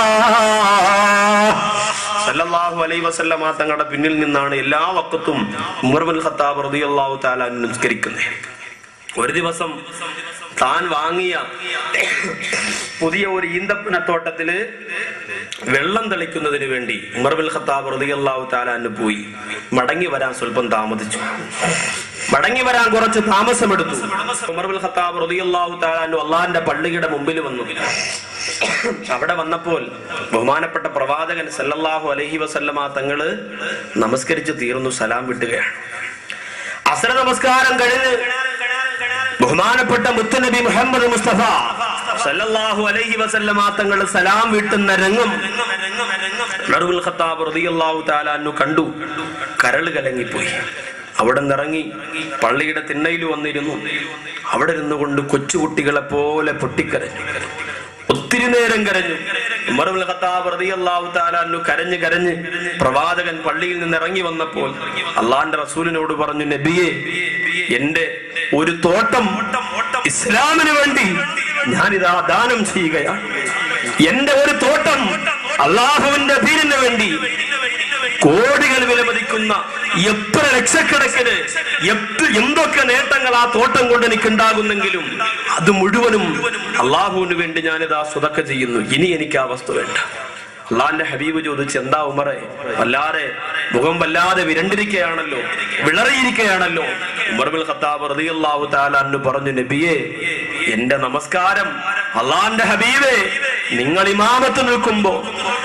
സല്ലല്ലാഹു അലൈഹി വസല്ലമ തങ്ങളുടെ പിന്നിൽ നിന്നാണ് എല്ലാ വക്കത്തും ഉമർ ബിൻ ഖത്താബ് റളിയല്ലാഹു തആല അൻഹു നിസ്കരിക്കുന്നത് ഒരു ദിവസം താൻ വാങ്ങിയ പുതിയ ഒരു ഈന്തപ്പനത്തോട്ടത്തില് വെള്ളം തെളിക്കുന്നതിന് വേണ്ടി ഉമർ ബിൻ ഖത്താബ് റളിയല്ലാഹു തആല അൻഹു പോയി മടങ്ങി വരാൻ സ്വല്പം താമസിച്ചു മടങ്ങി വരാൻ കുറച്ച് താമസമെടുത്തു ഉമർ ബിൻ ഖത്താബ് റളിയല്ലാഹു തആല അൻഹു അള്ളാഹിന്റെ പള്ളിയുടെ മുമ്പിൽ വന്നു അവിടെ വന്നപ്പോൾ ബഹുമാനപ്പെട്ട പ്രവാചകൻ സല്ലല്ലാഹു അലൈഹി വസല്ലമ തങ്ങള് നമസ്കരിച്ച് തീർന്നു സലാം വിട്ടുകയാണ് അസര നമസ്കാരം കഴിഞ്ഞ് ബഹുമാനപ്പെട്ട മുത്തുനബി മുഹമ്മദ് മുസ്തഫ സല്ലല്ലാഹു അലൈഹി വസല്ലമ തങ്ങൾ സലാം വീട്ടുന്ന രംഗം ഉമറുൽ ഖത്താബ് റളിയല്ലാഹു തആല അന്നു കണ്ടു കരൾ കലങ്ങിപ്പോയി അവിടെ നിറങ്ങി പള്ളിയുടെ തിണ്ണയിൽ വന്നിരുന്നു അവിടെ ഇരുന്നുകൊണ്ട് കൊച്ചുകുട്ടികളെ പോലെ പൊട്ടിക്കരഞ്ഞു ഒത്തിരി നേരം കരഞ്ഞു ഉമറുൽ ഖത്താബ് റളിയല്ലാഹു തആല അന്നു കരഞ്ഞ് കരഞ്ഞ് പ്രവാചകൻ പള്ളിയിൽ നിന്ന് ഇറങ്ങി വന്നപ്പോൾ അള്ളാന്റെ റസൂലിനോട് പറഞ്ഞു നബിയെ എന്റെ ഒരു തോട്ടം ഇസ്ലാമിന് വേണ്ടി ഞാനിതാ ദാനം ചെയ്യുകയാണ് എന്റെ ഒരു തോട്ടം അള്ളാഹുവിന്റെ ദീനിന് വേണ്ടി കോടികൾ വിലമതിക്കുന്ന എത്ര ലക്ഷക്കണക്കിന് എത്ര എന്തൊക്കെ നേട്ടങ്ങൾ ആ തോട്ടം കൊണ്ട് എനിക്ക് ഉണ്ടാകുന്നെങ്കിലും അത് മുഴുവനും അള്ളാഹുവിന് വേണ്ടി ഞാനിതാ സ്വതക്ക ചെയ്യുന്നു ഇനി എനിക്ക് ആ വസ്തു വേണ്ട അള്ളാന്റെ ഹബീബ് ചോദിച്ച് എന്താ ഉമറെ വല്ലാതെ മുഖം വല്ലാതെ വിരണ്ടിരിക്കുകയാണല്ലോ വിളറിയിരിക്കുകയാണല്ലോ ഉമർ ബിൽ ഖത്താബ് റളിയല്ലാഹു തആല അന്ന് പറഞ്ഞു നബിയെ എന്റെ നമസ്കാരം അള്ളാന്റെ ഹബീബേ നിങ്ങൾ ഇമാമത്ത് നിൽക്കുമ്പോ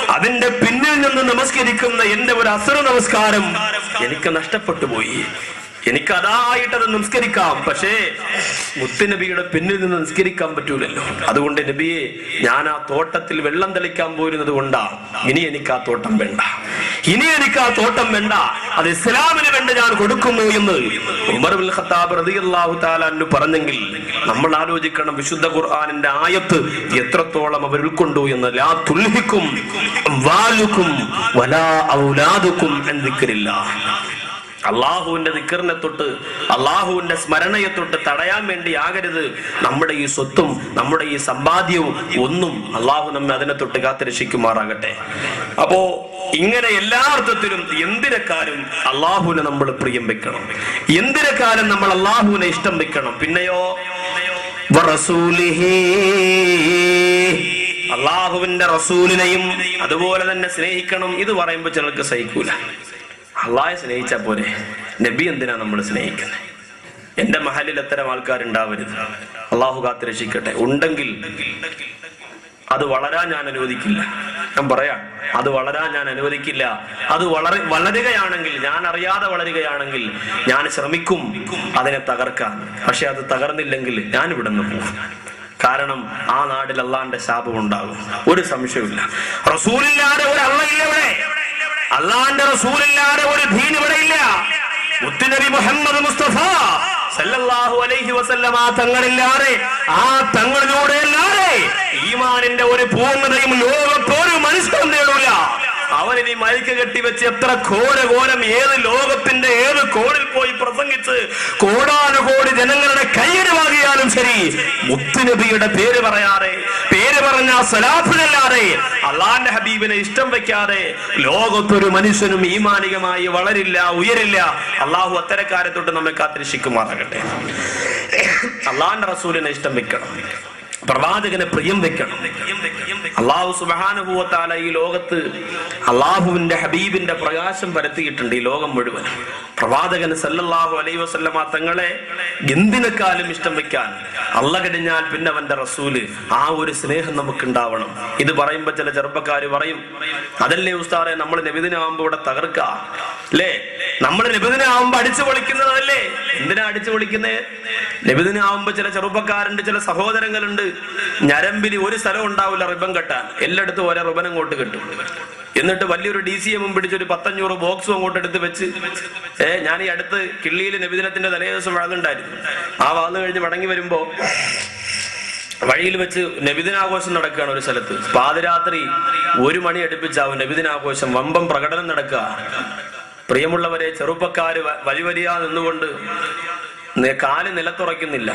അതിന്റെ പിന്നിൽ നിന്ന് നമസ്കരിക്കുന്ന എന്റെ ഒരു അസുര നമസ്കാരം എനിക്ക് നഷ്ടപ്പെട്ടു പോയി എനിക്ക് അതായിട്ടത് നമസ്കരിക്കാം പക്ഷേ മുത്തുനബിയുടെ പിന്നിൽ നിന്ന് നിസ്കരിക്കാൻ പറ്റൂലല്ലോ അതുകൊണ്ട് നബിയെ ഞാൻ ആ തോട്ടത്തിൽ വെള്ളം തെളിക്കാൻ പോയിരുന്നത് കൊണ്ടാ ഇനി എനിക്ക് ആ തോട്ടം വേണ്ട ഇനി എനിക്ക് ആ തോട്ടം വേണ്ട അത് ഇസ്ലാമിന് വേണ്ടി ഞാൻ കൊടുക്കുന്നു എന്ന് ഉമർ ബിൻ ഖത്താബ് റളിയല്ലാഹു തആല അൻഹു പറഞ്ഞെങ്കിൽ നമ്മൾ ആലോചിക്കണം വിശുദ്ധ ഖുർആനിന്റെ ആയത്ത് എത്രത്തോളം അവർ ഉൾക്കൊണ്ടു എന്ന് ലാ തുൽഹിക്കും വാലുക്കും വലാ ഔലാദുക്കും എന്ന് ദിക്രില്ല അള്ളാഹുവിന്റെ ദിക്കറിനെ തൊട്ട് അള്ളാഹുവിന്റെ സ്മരണയെ തൊട്ട് തടയാൻ വേണ്ടി ആകരുത് നമ്മുടെ ഈ സ്വത്തും നമ്മുടെ ഈ സമ്പാദ്യവും ഒന്നും അള്ളാഹു നമ്മെ അതിനെ തൊട്ട് കാത്തിരക്ഷിക്കുമാറാകട്ടെ അപ്പോ ഇങ്ങനെ എല്ലാ അർത്ഥത്തിലും എന്തിനെക്കാലും അള്ളാഹുവിനെ നമ്മൾ പ്രിയം വെക്കണം എന്തിനെക്കാലം നമ്മൾ അള്ളാഹുവിനെ ഇഷ്ടം വെക്കണം പിന്നെയോ വറസൂലിഹി. അള്ളാഹുവിന്റെ റസൂലിനെയും അതുപോലെ തന്നെ സ്നേഹിക്കണം ഇത് പറയുമ്പോൾ ചിലർക്ക് സഹിക്കൂല അള്ളാഹെ സ്നേഹിച്ചാ പോരെ നബി എന്തിനാ നമ്മൾ സ്നേഹിക്കുന്നത് എന്റെ മഹലിൽ എത്തരം ആൾക്കാരുണ്ടാവരുത് അള്ളാഹു കാത്ത് രക്ഷിക്കട്ടെ ഉണ്ടെങ്കിൽ അത് വളരാൻ ഞാൻ അനുവദിക്കില്ല ഞാൻ പറയാം അത് വളരാൻ ഞാൻ അനുവദിക്കില്ല അത് വളര വളരുകയാണെങ്കിൽ ഞാൻ അറിയാതെ വളരുകയാണെങ്കിൽ ഞാൻ ശ്രമിക്കും അതിനെ തകർക്കാൻ പക്ഷെ അത് തകർന്നില്ലെങ്കിൽ ഞാൻ ഇവിടെ നിന്ന് പോകും കാരണം ആ നാട്ടിൽ അള്ളാന്റെ ശാപം ഉണ്ടാകും ഒരു സംശയമില്ല റസൂലില്ലാതെ ഒരു അള്ളയില്ല ഇവിടെ അള്ളാന്റെ റസൂലില്ലാതെ ഒരു ദീൻ ഇവിടെ ഇല്ല മുത്തുനബി മുഹമ്മദ് മുസ്തഫ സല്ലല്ലാഹു അലൈഹി വസല്ലമ തങ്ങളില്ലാതെ ആ തങ്ങളിലൂടെ അല്ലാതെ ഈമാനിന്റെ ഒരു പൂർണ്ണതയും ലോകത്തൊരു മനുഷ്യനും നേടൂല അവനിനി മയക്ക് കെട്ടിവെച്ച് എത്ര ഘോര ഘോരം ഏത് ലോകത്തിന്റെ ഏത് കോണിൽ പോയി പ്രസംഗിച്ച് കോടാനുകോടി ജനങ്ങളുടെ കയ്യടി വാങ്ങിയാലും ശരി മുത്തുനബിയുടെ പേര് പറയാതെ പേര് പറഞ്ഞ സലാഫിനല്ലാതെ അള്ളാന്റെ ഹബീബിനെ ഇഷ്ടം വെക്കാതെ ലോകത്തൊരു മനുഷ്യനും ഈമാനികമായി വളരില്ല ഉയരില്ല അള്ളാഹു അത്തരക്കാരെ തൊട്ട് നമ്മെ കാത്തിരക്ഷിക്കുമാറാകട്ടെ അള്ളാന്റെ റസൂലിനെ ഇഷ്ടം വെക്കണം പ്രവാചകനെ പ്രിയം വെക്കണം അള്ളാഹു സുബാനുഭൂവത്താല ഈ ലോകത്ത് അള്ളാഹുവിന്റെ ഹബീബിന്റെ പ്രകാശം പരത്തിയിട്ടുണ്ട് ഈ ലോകം മുഴുവൻ പ്രവാചകൻ സല്ലല്ലാഹു അലൈ വസല്ലമ തങ്ങളെ എന്തിനെക്കാലും ഇഷ്ടം വെക്കാൻ അല്ല കഴിഞ്ഞാൽ പിന്നെ അവന്റെ റസൂല് ആ ഒരു സ്നേഹം നമുക്ക് ഉണ്ടാവണം ഇത് പറയുമ്പോ ചില ചെറുപ്പക്കാര് പറയും അതല്ലേ ഉസ്താറെ നമ്മൾ നബിദിനാവുമ്പോ ഇവിടെ തകർക്ക അല്ലേ നമ്മൾ നബിദിനാവുമ്പോ അടിച്ചു പൊളിക്കുന്നതല്ലേ എന്തിനാ അടിച്ചു പൊളിക്കുന്നേ നബിദിനാവുമ്പോ ചില ചെറുപ്പക്കാരുണ്ട് ചില സഹോദരങ്ങളുണ്ട് ഞരമ്പിൽ ഒരു സ്ഥലം ഉണ്ടാവില്ല റിബൻ കെട്ടാൻ എല്ലായിടത്തും ഓരോ റിബൻ അങ്ങോട്ട് കെട്ടും എന്നിട്ട് വലിയൊരു ഡി സി എമ്മും പിടിച്ചൊരു പത്തഞ്ഞൂറ് ബോക്സും അങ്ങോട്ട് എടുത്ത് വെച്ച് ഏ ഞാൻ ഈ അടുത്ത് കിള്ളിയിൽ നബിദിനത്തിന്റെ തലേ ദിവസം വളർന്നുണ്ടായിരുന്നു ആ വളർന്നു കഴിഞ്ഞ് മടങ്ങി വരുമ്പോ വഴിയിൽ വെച്ച് നബിദിനാഘോഷം നടക്കുകയാണ് ഒരു സ്ഥലത്ത് പാതിരാത്രി ഒരു മണി അടുപ്പിച്ചാവും നബിദിനാഘോഷം വമ്പം പ്രകടനം നടക്കുക പ്രിയമുള്ളവരെ ചെറുപ്പക്കാര് വ- വരി വരിയാ നിന്നുകൊണ്ട് നെ- കാല് നിലത്തുറയ്ക്കുന്നില്ല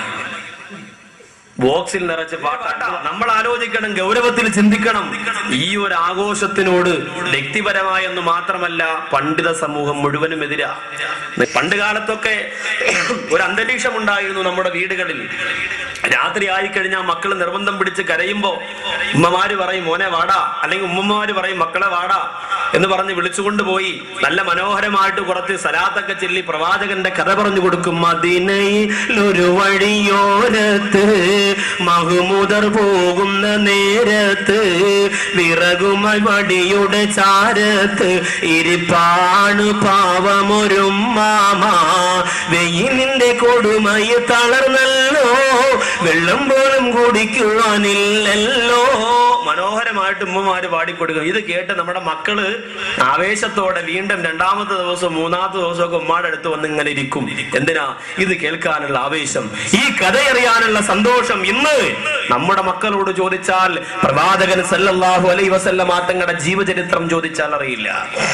ബോക്സിൽ നിറച്ച് പാട്ടാട്ട നമ്മൾ ആലോചിക്കണം ഗൗരവത്തിൽ ചിന്തിക്കണം ഈ ഒരു ആഘോഷത്തിനോട് വ്യക്തിപരമായെന്ന് മാത്രമല്ല പണ്ഡിത സമൂഹം മുഴുവനും എതിരാ പണ്ട് കാലത്തൊക്കെ ഒരു അന്തരീക്ഷം ഉണ്ടായിരുന്നു നമ്മുടെ വീടുകളിൽ രാത്രി ആയിക്കഴിഞ്ഞാൽ മക്കൾ നിർബന്ധം പിടിച്ച് കരയുമ്പോ ഉമ്മമാര് പറയും മോനെ വാടാ അല്ലെങ്കിൽ ഉമ്മമാര് പറയും മക്കളെ വാടാ എന്ന് പറഞ്ഞ് വിളിച്ചുകൊണ്ട് പോയി നല്ല മനോഹരമായിട്ട് കുറച്ച് സലാത്തൊക്കെ ചൊല്ലി പ്രവാചകന്റെ കഥ പറഞ്ഞു കൊടുക്കും മദീനയിലൊരു വഴിയോരത്ത് മഹുമുദർ പോകുന്ന നേരത്ത് വിറകുമായി വടിയുടെ ചാരത്ത് ഇരിപ്പാണ് പാവമൊരു മാമ വെയിലിന്റെ കൊടുമയി തളർന്നല്ലോ വെള്ളം പോലും കുടിക്കുവാനില്ലല്ലോ മനോഹരമായിട്ട് ഉമ്മമാര് പാടിക്കൊടുക്കും ഇത് കേട്ട് നമ്മുടെ മക്കള് ആവേശത്തോടെ വീണ്ടും രണ്ടാമത്തെ ദിവസം മൂന്നാമത്തെ ദിവസമൊക്കെ ഉമ്മാടെ അടുത്ത് വന്ന് ഇങ്ങനെ ഇരിക്കും എന്തിനാ ഇത് കേൾക്കാനുള്ള ആവേശം ഈ കഥയറിയാനുള്ള സന്തോഷം ഇന്ന് നമ്മുടെ മക്കളോട് ചോദിച്ചാൽ പ്രവാചകൻ സല്ലല്ലാഹു അലൈ വസല്ലമ തങ്ങളുടെ ജീവചരിത്രം ചോദിച്ചാൽ അറിയില്ല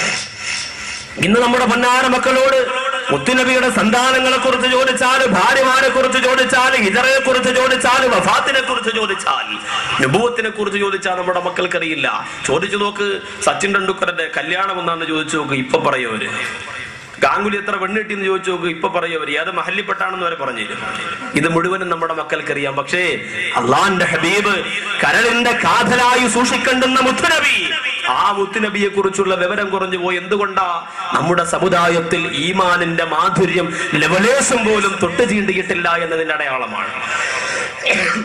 ഇന്ന് നമ്മുടെ പൊന്നാര മക്കളോട് മുത്തുനബിയുടെ സന്താനങ്ങളെ കുറിച്ച് ചോദിച്ചാൽ ഭാര്യമാരെ കുറിച്ച് ചോദിച്ചാൽ ഇതറയെ കുറിച്ച് ചോദിച്ചാൽ വഫാത്തിനെ കുറിച്ച് ചോദിച്ചാൽ അനുഭവത്തിനെ കുറിച്ച് ചോദിച്ചാൽ നമ്മുടെ മക്കൾക്കറിയില്ല ചോദിച്ചു നോക്ക് സച്ചിൻ ടെണ്ടുൽക്കറിന്റെ കല്യാണം എന്നാന്ന് ചോദിച്ചു നോക്ക് ഇപ്പൊ പറയവര് ഗാംഗുലി എത്ര പെണ്ണിട്ടി എന്ന് ചോദിച്ചു നോക്ക് ഇപ്പൊ പറയവര് അത് മഹല്ലിപ്പെട്ടാണെന്ന് വരെ പറഞ്ഞു തരും ഇത് മുഴുവനും നമ്മുടെ മക്കൾക്കറിയാം പക്ഷേ അള്ളാന്റെ ഹബീബ് കരളിന്റെ കാതലായി സൂക്ഷിക്കണ്ടുന്ന മുത്തുനബി ആ മുത്തുനബിയെ കുറിച്ചുള്ള വിവരം കുറഞ്ഞു പോയി എന്തുകൊണ്ടാ നമ്മുടെ സമുദായത്തിൽ ഈമാനിന്റെ മാധുര്യം ലവലേശം പോലും തൊട്ട് ചീണ്ടിയിട്ടില്ല എന്നതിന്റെ അടയാളമാണ്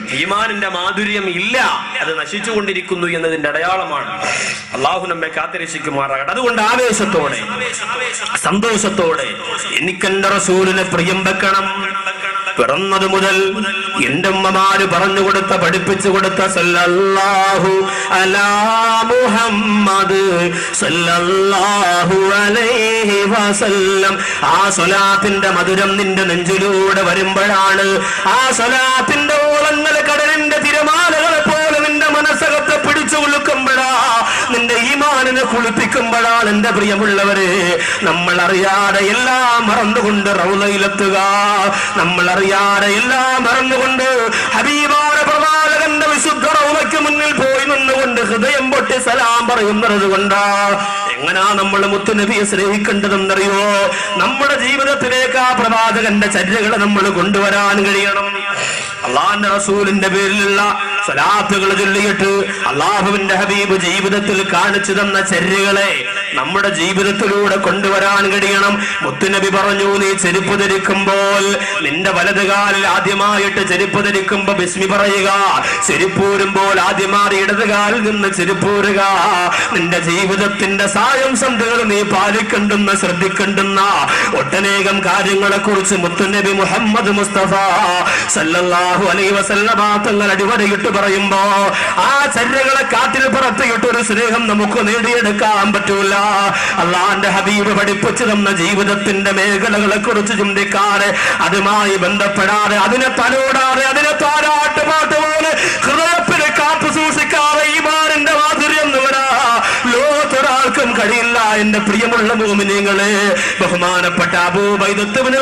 ഈമാനിന്റെ മാധുര്യം ഇല്ല അത് നശിച്ചുകൊണ്ടിരിക്കുന്നു എന്നതിന്റെ അടയാളമാണ് അള്ളാഹു നമ്മെ കാത്തിരക്ഷിക്കുമാറാകട്ടെ അതുകൊണ്ട് ആവേശത്തോടെ സന്തോഷത്തോടെ എനിക്കെന്റെ റസൂലിനെ പ്രിയം വെക്കണം പിറന്നത് മുതൽ എന്റെ ഉമ്മമാര് പറഞ്ഞു കൊടുത്ത പഠിപ്പിച്ചു കൊടുത്ത സല്ലല്ലാഹു അലാ മുഹമ്മദ് സല്ലല്ലാഹു അലൈഹി വസല്ലം ആ സ്വലാത്തിന്റെ മധുരം നിന്റെ നെഞ്ചിലൂടെ വരുമ്പോഴാണ് ആ സ്വലാത്തിന്റെ ഓളങ്ങൾ കടലിന്റെ തിരമാലകളെ പോലെ നിന്റെ മനസ്സകത്തെ പിടിച്ചു കുലുക്കുമ്പോഴാ നിന്റെ ഈമാനിനെ കുളിപ്പിക്കുമ്പോഴാണ് എന്റെ പ്രിയമുള്ളവരെ നമ്മൾ അറിയാതെ എല്ലാം മറന്നുകൊണ്ട് റൗലയിലെത്തുക നമ്മൾ അറിയാതെ എല്ലാം മറന്നുകൊണ്ട് ഹബീബാന പ്രവാചകന്റെ വിശുദ്ധ റൗലയ്ക്ക് മുന്നിൽ പോയി നിന്നുകൊണ്ട് ഹൃദയം പൊട്ടി സലാം പറയുന്നത് കൊണ്ടാ എങ്ങനാ നമ്മൾ മുത്തുനബിയെ സ്നേഹിക്കേണ്ടതെന്നറിയോ നമ്മുടെ ജീവിതത്തിലേക്ക് ആ പ്രവാചകന്റെ ചര്യകളെ നമ്മൾ കൊണ്ടുവരാൻ കഴിയണം അള്ളാന്റെ റസൂലിന്റെ പേരിലുള്ള സ്വലാത്തുകൾ ചൊല്ലിയിട്ട് അള്ളാഹുവിന്റെ ഹബീബ് ജീവിതത്തിൽ കാണിച്ചു തന്ന ചര്യകളെ നമ്മുടെ ജീവിതത്തിലൂടെ കൊണ്ടുവരാൻ കഴിയണം മുത്തുനബി പറഞ്ഞു നീ ചെരുപ്പ് ധരിക്കുമ്പോൾ നിന്റെ വലത് കാലിൽ ആദ്യമായിട്ട് ചെരുപ്പ് ധരിക്കുമ്പോ ബിസ്മി പറയുക ചെരുപ്പൂരുമ്പോൾ ആദ്യമായി ഇടത് കാലിൽ നിന്ന് ചെരുപ്പൂരുക നിന്റെ ജീവിതത്തിന്റെ സായം സന്ധികൾ നീ പാലിക്കണ്ടെന്ന് ശ്രദ്ധിക്കണ്ടെന്ന ഒട്ടനേകം കാര്യങ്ങളെ കുറിച്ച് മുത്തുനബി മുഹമ്മദ് മുസ്തഫ സല്ലല്ലാഹു അലൈഹി വസല്ലമ തങ്ങൾ അടിവരയിട്ട് പറയുമ്പോ ആ ചര്യകളെ കാറ്റിൽ പുറത്തിയിട്ട് ഒരു സ്നേഹം നമുക്ക് നേടിയെടുക്കാൻ പറ്റൂല അള്ളാന്റെ ഹബീബ് പഠിപ്പിച്ചു തന്ന ജീവിതത്തിന്റെ മേഖലകളെ കുറിച്ച് ചിന്തിക്കാതെ അതുമായി ബന്ധപ്പെടാതെ അതിനെ തലോടാതെ അതിനെ താരാട്ട് പാട്ട് പോലെ ഹൃദയത്തിന് കാത്തു സൂക്ഷിക്കാതെ ഈ മാറിന്റെ മാധുര്യം നുകരാ ലോകത്തൊരാൾക്കും കഴിയില്ല എന്റെ പ്രിയമുള്ള മോമിനിങ്ങളെ ബഹുമാനപ്പെട്ട അബൂബൈദത്തുവിന്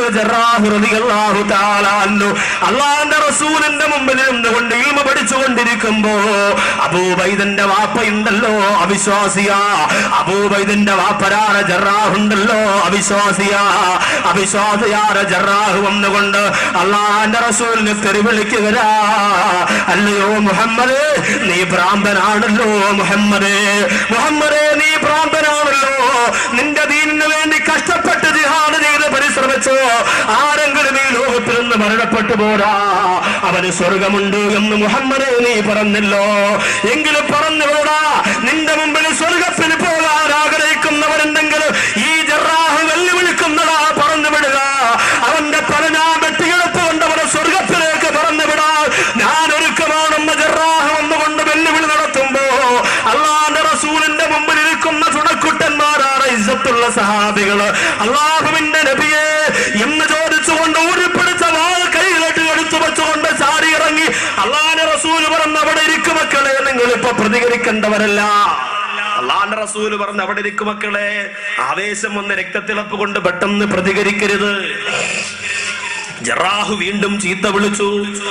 അള്ളാന്റെ റസൂലിന്റെ മുമ്പിൽ നിന്നുകൊണ്ട് ഇൽമ പഠിച്ചുകൊണ്ടിരിക്കുമ്പോ അബൂബൈദന്റെ വാപ്പയുണ്ടല്ലോ അവിശ്വാസിയാ അബൂബൈദന്റെ വാപ്പരാറ ജറാഹുണ്ടല്ലോ അവിശ്വാസിയാ അവിശ്വാസിയാറ ജറാഹ് വന്നുകൊണ്ട് അള്ളാന്റെ റസൂലിനെ തെറിവിളിക്കുകരാ അല്ലയോ മുഹമ്മദ് നീ ഭ്രാന്തനാണല്ലോ മുഹമ്മദ് മുഹമ്മദേ നീ ഭ്രാന്തനാണല്ലോ നിന്റെ ദീനിന് വേണ്ടി കഷ്ടപ്പെട്ട് ജിഹാദ് ചെയ്ത് പരിശ്രമിച്ചോ ആരെങ്കിലും ഈ ലോകത്തിൽ നിന്ന് മരണപ്പെട്ടു പോരാ അവന് സ്വർഗമുണ്ട് എന്ന് മുഹമ്മദേ നീ പറഞ്ഞല്ലോ എങ്കിലും പറഞ്ഞുകൂടാ നിന്റെ മുമ്പിൽ സ്വർഗത്തിൽ പോകാൻ ആഗ്രഹിക്കുന്നവരുണ്ടെങ്കിൽ ഈ ജറാഹ് വെല്ലുവിളിക്കുന്നതാ പറഞ്ഞു വിടുക അവന്റെ പലനാ വെട്ടിയെടുത്തുകൊണ്ട് അവനെ സ്വർഗത്തിലേക്ക് പറഞ്ഞു വിടാൻ ഞാൻ ഒരുക്കമാണെന്ന് ജറാഹ് വന്നുകൊണ്ട് വെല്ലുവിളി നടത്തുമ്പോ അള്ളാന്റെ റസൂലിന്റെ മുമ്പിൽ ഇരിക്കുന്ന ചുണക്കുട്ടന്മാരാണ് ഇജ്ജത്തുള്ള സഹാബികള് അള്ളാഹുവിന്റെ നബിയെ എന്ന് ചോദിച്ചുകൊണ്ട് ഊരിപ്പിടിച്ച വാൾ കൈയിലിട്ട് എടുത്തു വെച്ചുകൊണ്ട് ചാടി ഇറങ്ങി അള്ളാന്റെ റസൂല് പറഞ്ഞ അവിടെ ഇരിക്കും മക്കളെ നിങ്ങൾ ഇപ്പൊ പ്രതികരിക്കേണ്ടവരല്ല അള്ളാന്റെ റസൂല് പറഞ്ഞ അവിടെ ഇരിക്കും മക്കളെ ആവേശം വന്ന് രക്തത്തിളപ്പ് കൊണ്ട് പെട്ടെന്ന് പ്രതികരിക്കരുത് ജറാഹ് വീണ്ടും ചീത്ത വിളിച്ചു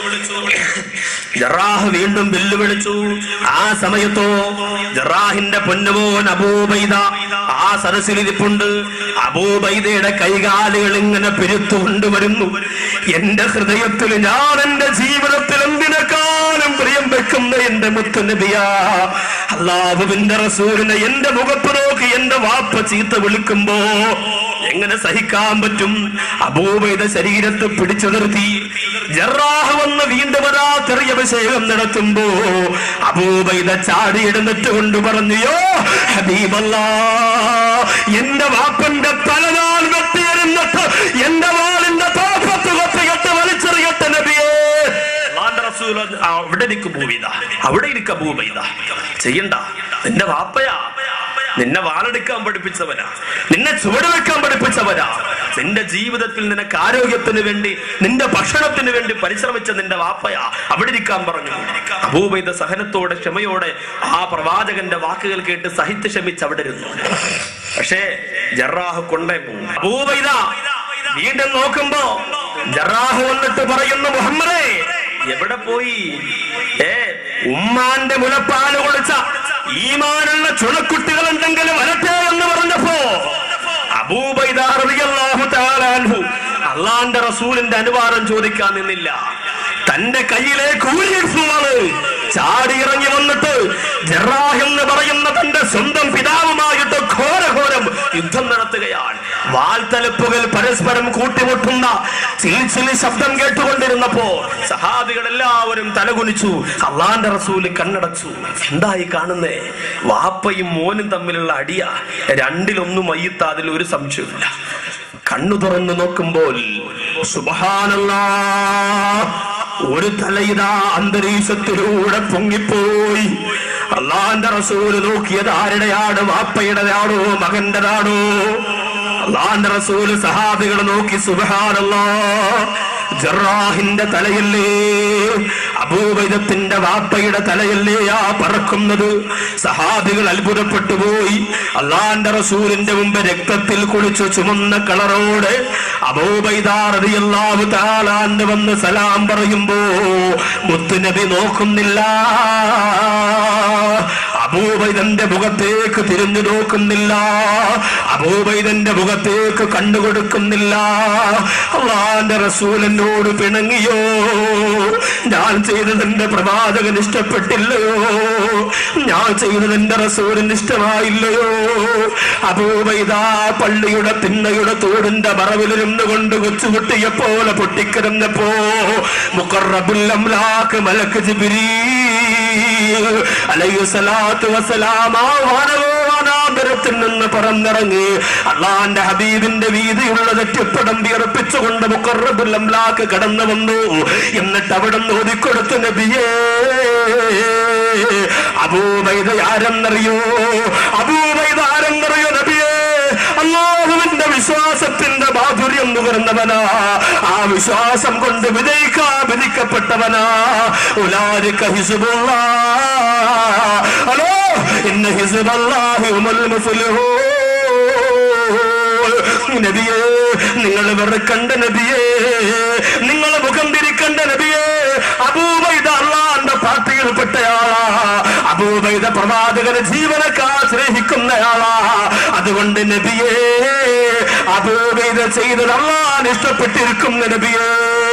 ജറാഹ് വീണ്ടും വെല്ലുവിളിച്ചു ആ സമയത്തോ ജറാഹിന്റെ പൊന്നുമോൻ അബൂബൈദ ആ സരസിലിരിപ്പുണ്ട് അബൂബൈദയുടെ കൈകാലുകൾ ഇങ്ങനെ പെരുത്തു കൊണ്ടുവരുന്നു എന്റെ ഹൃദയത്തിൽ ഞാൻ എന്റെ ജീവിതത്തിൽ എന്തിനെക്കാളും പ്രിയം വെക്കുന്ന എന്റെ മുത്തുനബിയാ അള്ളാഹുവിന്റെ റസൂലിനെ എന്റെ മുഖത്ത് നോക്കി എന്റെ വാപ്പ ചീത്ത വിളിക്കുമ്പോ എങ്ങനെ സഹിക്കാൻ പറ്റും അബൂബൈദ ശരീരത്തെ പിടിച്ചു നിർത്തി ജറാഹ് വന്ന് വീണ്ടും അതാ തെറിയഭിഷേകം നടത്തുമ്പോ അബൂബൈദ ചാടിയെടുന്നിട്ട് കൊണ്ട് പറഞ്ഞുയോ ഹബീബല്ലാ എന്റെ വാപ്പന്റെ തലനാൾ വെട്ടിയെറിഞ്ഞിട്ട് എന്റെ വാളിന്റെ തോപ്പത്ത് കൊത്തികെട്ട് വലിച്ചെറിയട്ടെ നബിയേ അള്ളാന്റെ റസൂൽ അവിടെ ഇരിക്കും ഭൂമിത അവിടെ ഇരിക്ക ഭൂമിത ചെയ്യണ്ട നിന്റെ വാപ്പയാ നിന്നെ വാളെടുക്കാൻ പഠിപ്പിച്ചവനാ നിന്നെ ചുവട് വെക്കാൻ പഠിപ്പിച്ചവനാ നിന്റെ ജീവിതത്തിൽ നിനക്ക് ആരോഗ്യത്തിന് വേണ്ടി നിന്റെ ഭക്ഷണത്തിന് വേണ്ടി പരിശ്രമിച്ച നിന്റെ വാപ്പയാ അവിടെ ഇരിക്കാൻ പറഞ്ഞു അബൂബൈദ സഹനത്തോടെ ക്ഷമയോടെ ആ പ്രവാചകന്റെ വാക്കുകൾ കേട്ട് സഹിത്ത് ക്ഷമിച്ച് അവിടെ ഇരുന്നു പക്ഷേ ജറാഹ് കൊണ്ടേ പോകും അബൂബൈദ വീണ്ടും നോക്കുമ്പോ ജറാഹ് വന്നിട്ട് പറയുന്നു മുഹമ്മദേ എവിടെ പോയി ഏ ഉമ്മാന്റെ മുലപ്പാല് കുളിച്ച ഈമാനുള്ള ചുണക്കുട്ടികൾ എന്തെങ്കിലും വരട്ടെ എന്ന് പറഞ്ഞപ്പോ അബൂബൈദാഹു അള്ളാന്റെ റസൂലിന്റെ അനുവാദം ചോദിക്കാൻ നിന്നില്ല തന്റെ കയ്യിലെ കൂലിയാണ് ചാടി ഇറങ്ങി വന്നിട്ട് ജറാഹ് എന്ന് പറയുന്ന തന്റെ സ്വന്തം പിതാവുമായിട്ട് ഘോരഘോരം യുദ്ധം നടത്തുകയാണ് വാൾത്തലപ്പുകൾ പരസ്പരം കൂട്ടിമുട്ടുന്ന ചിൽച്ചിലി ശബ്ദം കേട്ടുകൊണ്ടിരുന്നപ്പോ സഹാബികൾ എല്ലാവരും തലകുനിച്ചു അള്ളാന്റെ റസൂല് കണ്ണടച്ചു എന്തായി കാണുന്നേ വാപ്പയും മോനും തമ്മിലുള്ള അടിയ രണ്ടിലൊന്നും മയ്യത്ത് അതിൽ ഒരു സംശയമില്ല കണ്ണു തുറന്നു നോക്കുമ്പോൾ സുബഹാനല്ലാ ഒരു തലയിതാ അന്തരീക്ഷത്തിലൂടെ പൊങ്ങിപ്പോയി അള്ളാന്റെ റസൂല് നോക്കിയത് ആരുടെയാണ് വാപ്പയുടേതാണോ മകന്റെതാണോ അള്ളാന്റെ റസൂല് സഹാബികൾ നോക്കി സുബഹാനല്ലാ ജറാഹിന്റെ തലയല്ലേ അബൂബൈദത്തിന്റെ വാപ്പയുടെ തലയല്ലേ ആ പറക്കുന്നത് സഹാബികൾ അത്ഭുതപ്പെട്ടു പോയി അള്ളാന്റെ റസൂലിന്റെ മുമ്പ് രക്തത്തിൽ കുളിച്ചു ചുമന്ന കളറോട് അബൂബൈദാറിയല്ലാവ് താലാന്ന് വന്ന് സലാം പറയുമ്പോ മുത്തുനബി നോക്കുന്നില്ല അബൂബൈദന്റെ മുഖത്തേക്ക് തിരിഞ്ഞു നോക്കുന്നില്ല അബൂബൈദന്റെ മുഖത്തേക്ക് കണ്ടുകൊടുക്കുന്നില്ല അള്ളാന്റെ റസൂൽ എന്നോട് പിണങ്ങിയോ ഞാൻ ചെയ്തതെന്റെ പ്രവാചകൻ ഇഷ്ടപ്പെട്ടില്ലയോ ഞാൻ ചെയ്തതെന്റെ റസൂലിന് ഇഷ്ടമായില്ലയോ അബൂബൈദ പള്ളിയുടെ തിണ്ണയുടെ തോടിന്റെ മറവിലിരുന്നു കൊണ്ട് കൊച്ചുകുട്ടിയെ പോലെ പൊട്ടിക്കിടന്നപ്പോ മുക്കറബുൽ അംലാക്ക് മലക്ക് ജിബിരീ അലൈഹിസ്സലാത്തു വസ്സലാം ആ വാനവോനാന്തരത്തിൽ നിന്ന് പറന്നിറങ്ങി അള്ളാന്റെ ഹബീബിന്റെ വീതിയുള്ള തെറ്റിപ്പടം വിയർപ്പിച്ചുകൊണ്ട് മുക്കറബുൽ അംലാക്ക് കടന്നു വന്നു എന്നിട്ട് അവിടെ നിന്ന് ഒതുക്കൊടുത്തു നബിയേ അബൂബൈദ ആരെന്നറിയോ അബൂബൈദ ആരെന്നറിയോ നബിയേ അള്ളാഹുവിന്റെ വിശ്വാസത്തിന്റെ മാധുര്യം നുകർന്നവനാ ആ വിശ്വാസം കൊണ്ട് വിജയിക്കാ വിധിക്കപ്പെട്ടവനാ ഉലാരിക്ക ഹിസുബുള്ള ഹലോ ഇന്ന ഹിസുബല്ലാഹി ഉമൽ മുഫ്ലിഹൂൻ നബിയേ നിങ്ങൾ വെറുക്കണ്ട നബിയേ നിങ്ങൾ മുഖം തിരിക്കണ്ട നബിയേ അബൂബൈദ അള്ളാന്റെ പാർട്ടിയിൽപ്പെട്ടയാളാ അബൂബൈദ പ്രവാചകന് ജീവനക്കാ സ്നേഹിക്കുന്നയാളാ അതുകൊണ്ട് നബിയേ അബൂബൈദ ചെയ്തത് അള്ളാൻ ഇഷ്ടപ്പെട്ടിരിക്കുന്ന നബിയേ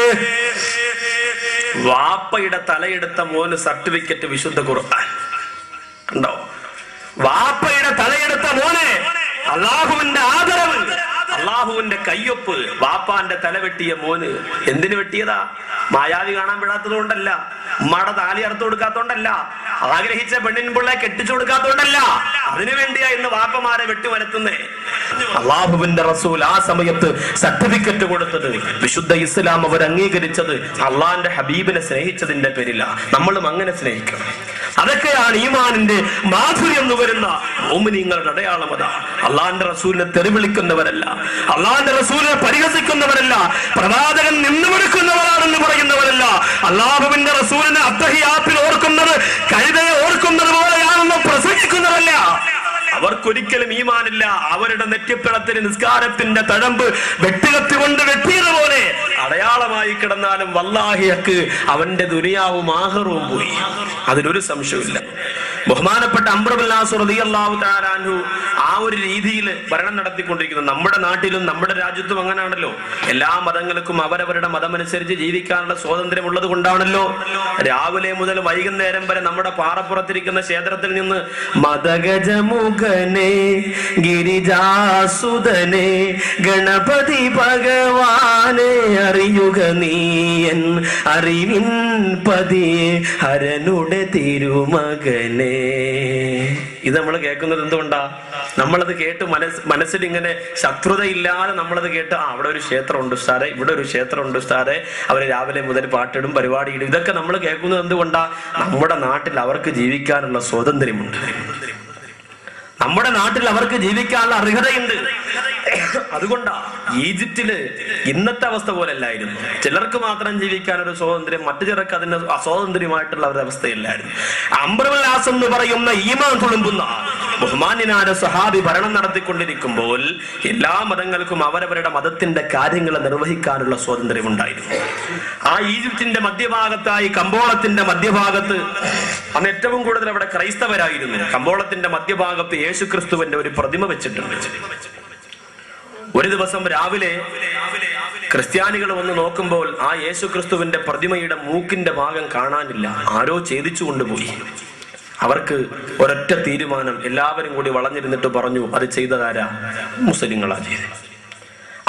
വാപ്പയുടെ തലയെടുത്ത മോന് സർട്ടിഫിക്കറ്റ് വിശുദ്ധ ഖുർആൻ കണ്ടോ വാപ്പയുടെ തലയെടുത്ത മോനെ അള്ളാഹുവിന്റെ ആദരവ് അള്ളാഹുവിന്റെ കയ്യൊപ്പ് വാപ്പാന്റെ തല വെട്ടിയ മോന് എന്തിനു വെട്ടിയതാ മായാവി കാണാൻ വിടാത്തത് കൊണ്ടല്ല ഉമ്മയുടെ താലി അറുത്തു കൊടുക്കാത്തോണ്ടല്ല ആഗ്രഹിച്ച പെണ്ണിൻ പിള്ളെ കെട്ടിച്ചു കൊടുക്കാത്തോണ്ടല്ല അതിനു വേണ്ടിയാ ഇന്ന് വാപ്പമാരെ വെട്ടിവരത്തുന്നേ അള്ളാഹുവിന്റെ റസൂൽ ആ സമയത്ത് സർട്ടിഫിക്കറ്റ് കൊടുത്തത് വിശുദ്ധ ഇസ്ലാം അവർ അംഗീകരിച്ചത് അള്ളാന്റെ ഹബീബിനെ സ്നേഹിച്ചതിന്റെ പേരില നമ്മളും അങ്ങനെ സ്നേഹിക്കണം അതൊക്കെയാണ് ഈമാനിന്റെ മാധുര്യം നുകരുന്ന ഓമിനിങ്ങളുടെ അടയാളം അതാ അള്ളാന്റെ റസൂലിനെ തെറിവിളിക്കുന്നവരല്ല അള്ളാന്റെ റസൂലിനെ പരിഹസിക്കുന്നവരല്ല പ്രവാചകൻ നിന്നുമെടുക്കുന്നവരാണെന്ന് പറയുന്നവരല്ല അള്ളാഹുവിന്റെ റസൂലിനെ അത്തഹിയാത്തിൽ ഓർക്കുന്നത് കഴുതയെ ഓർക്കുന്നത് പോലെയാണെന്ന് പ്രസംഗിക്കുന്നവരല്ല അവർക്കൊരിക്കലും ഈമാനില്ല അവരുടെ നെറ്റിപ്പിളത്തിന് നിസ്കാരത്തിന്റെ തഴമ്പ് വെട്ടുകത്തി കൊണ്ട് വെട്ടിയതുപോലെ അടയാളമായി കിടന്നാലും വല്ലാഹിയക്ക് അവന്റെ ദുനിയാവും ആഹറവും പോയി അതിലൊരു സംശയമില്ല ബഹുമാനപ്പെട്ട അംബ്രബുല്ലാഹു താരാൻഹു ആ ഒരു രീതിയിൽ ഭരണം നടത്തിക്കൊണ്ടിരിക്കുന്നത് നമ്മുടെ നാട്ടിലും നമ്മുടെ രാജ്യത്തും അങ്ങനെയാണല്ലോ എല്ലാ മതങ്ങൾക്കും അവരവരുടെ മതമനുസരിച്ച് ജീവിക്കാനുള്ള സ്വാതന്ത്ര്യം ഉള്ളത് കൊണ്ടാണല്ലോ രാവിലെ മുതൽ വൈകുന്നേരം വരെ നമ്മുടെ പാറപ്പുറത്തിരിക്കുന്ന ക്ഷേത്രത്തിൽ നിന്ന് മതഗജമുഖനെ ഗിരിജാസുതനെ ഗണപതി ഭഗവാനെ അറിയുക നീയൻ അറിവിൻ പതി ഹരനുടെ തിരുമകനെ ഇത് നമ്മൾ കേൾക്കുന്നത് എന്തുകൊണ്ടാ നമ്മളത് കേട്ട് മനസ് മനസ്സിൽ ഇങ്ങനെ ശത്രുതയില്ലാതെ നമ്മളത് കേട്ട് ആ അവിടെ ഒരു ക്ഷേത്രമുണ്ട് സാറേ ഇവിടെ ഒരു ക്ഷേത്രമുണ്ട് സാറേ അവര് രാവിലെ മുതൽ പാട്ടിടും പരിപാടിയിടും ഇതൊക്കെ നമ്മൾ കേൾക്കുന്നത് എന്തുകൊണ്ടാ നമ്മുടെ നാട്ടിൽ അവർക്ക് ജീവിക്കാനുള്ള സ്വാതന്ത്ര്യമുണ്ട് നമ്മുടെ നാട്ടിൽ അവർക്ക് ജീവിക്കാനുള്ള അർഹതയുണ്ട് അതുകൊണ്ടാ ഈജിപ്തില് ഇന്നത്തെ അവസ്ഥ പോലെ അല്ലായിരുന്നു ചിലർക്ക് മാത്രം ജീവിക്കാൻ ഒരു സ്വാതന്ത്ര്യം മറ്റു ചിലർക്ക് അതിന് അസ്വാതന്ത്ര്യമായിട്ടുള്ള ഒരു അവസ്ഥയില്ലായിരുന്നു അംബ്രവല്ലാസ് എന്ന് പറയുന്ന ഈമാൻ തുളുമ്പുന്ന ബഹുമാന്യനായ സഹാബി ഭരണം നടത്തിക്കൊണ്ടിരിക്കുമ്പോൾ എല്ലാ മതങ്ങൾക്കും അവരവരുടെ മതത്തിന്റെ കാര്യങ്ങൾ നിർവഹിക്കാനുള്ള സ്വാതന്ത്ര്യം ഉണ്ടായിരുന്നു ആ ഈജിപ്തിന്റെ മധ്യഭാഗത്തായി കമ്പോളത്തിന്റെ മധ്യഭാഗത്ത് അന്ന് ഏറ്റവും കൂടുതൽ അവിടെ ക്രൈസ്തവരായിരുന്നു കമ്പോളത്തിന്റെ മധ്യഭാഗത്ത് യേശു ക്രിസ്തുവിന്റെ ഒരു പ്രതിമ വെച്ചിട്ടുണ്ട് ഒരു ദിവസം രാവിലെ ക്രിസ്ത്യാനികൾ വന്ന് നോക്കുമ്പോൾ ആ യേശു ക്രിസ്തുവിന്റെ പ്രതിമയുടെ മൂക്കിന്റെ ഭാഗം കാണാനില്ല ആരോ ഛേദിച്ചു കൊണ്ടുപോയി അവർക്ക് ഒരൊറ്റ തീരുമാനം എല്ലാവരും കൂടി വളഞ്ഞിരുന്നിട്ട് പറഞ്ഞു അത് ചെയ്തതാരാ മുസ്ലിങ്ങളാ ചെയ്തത്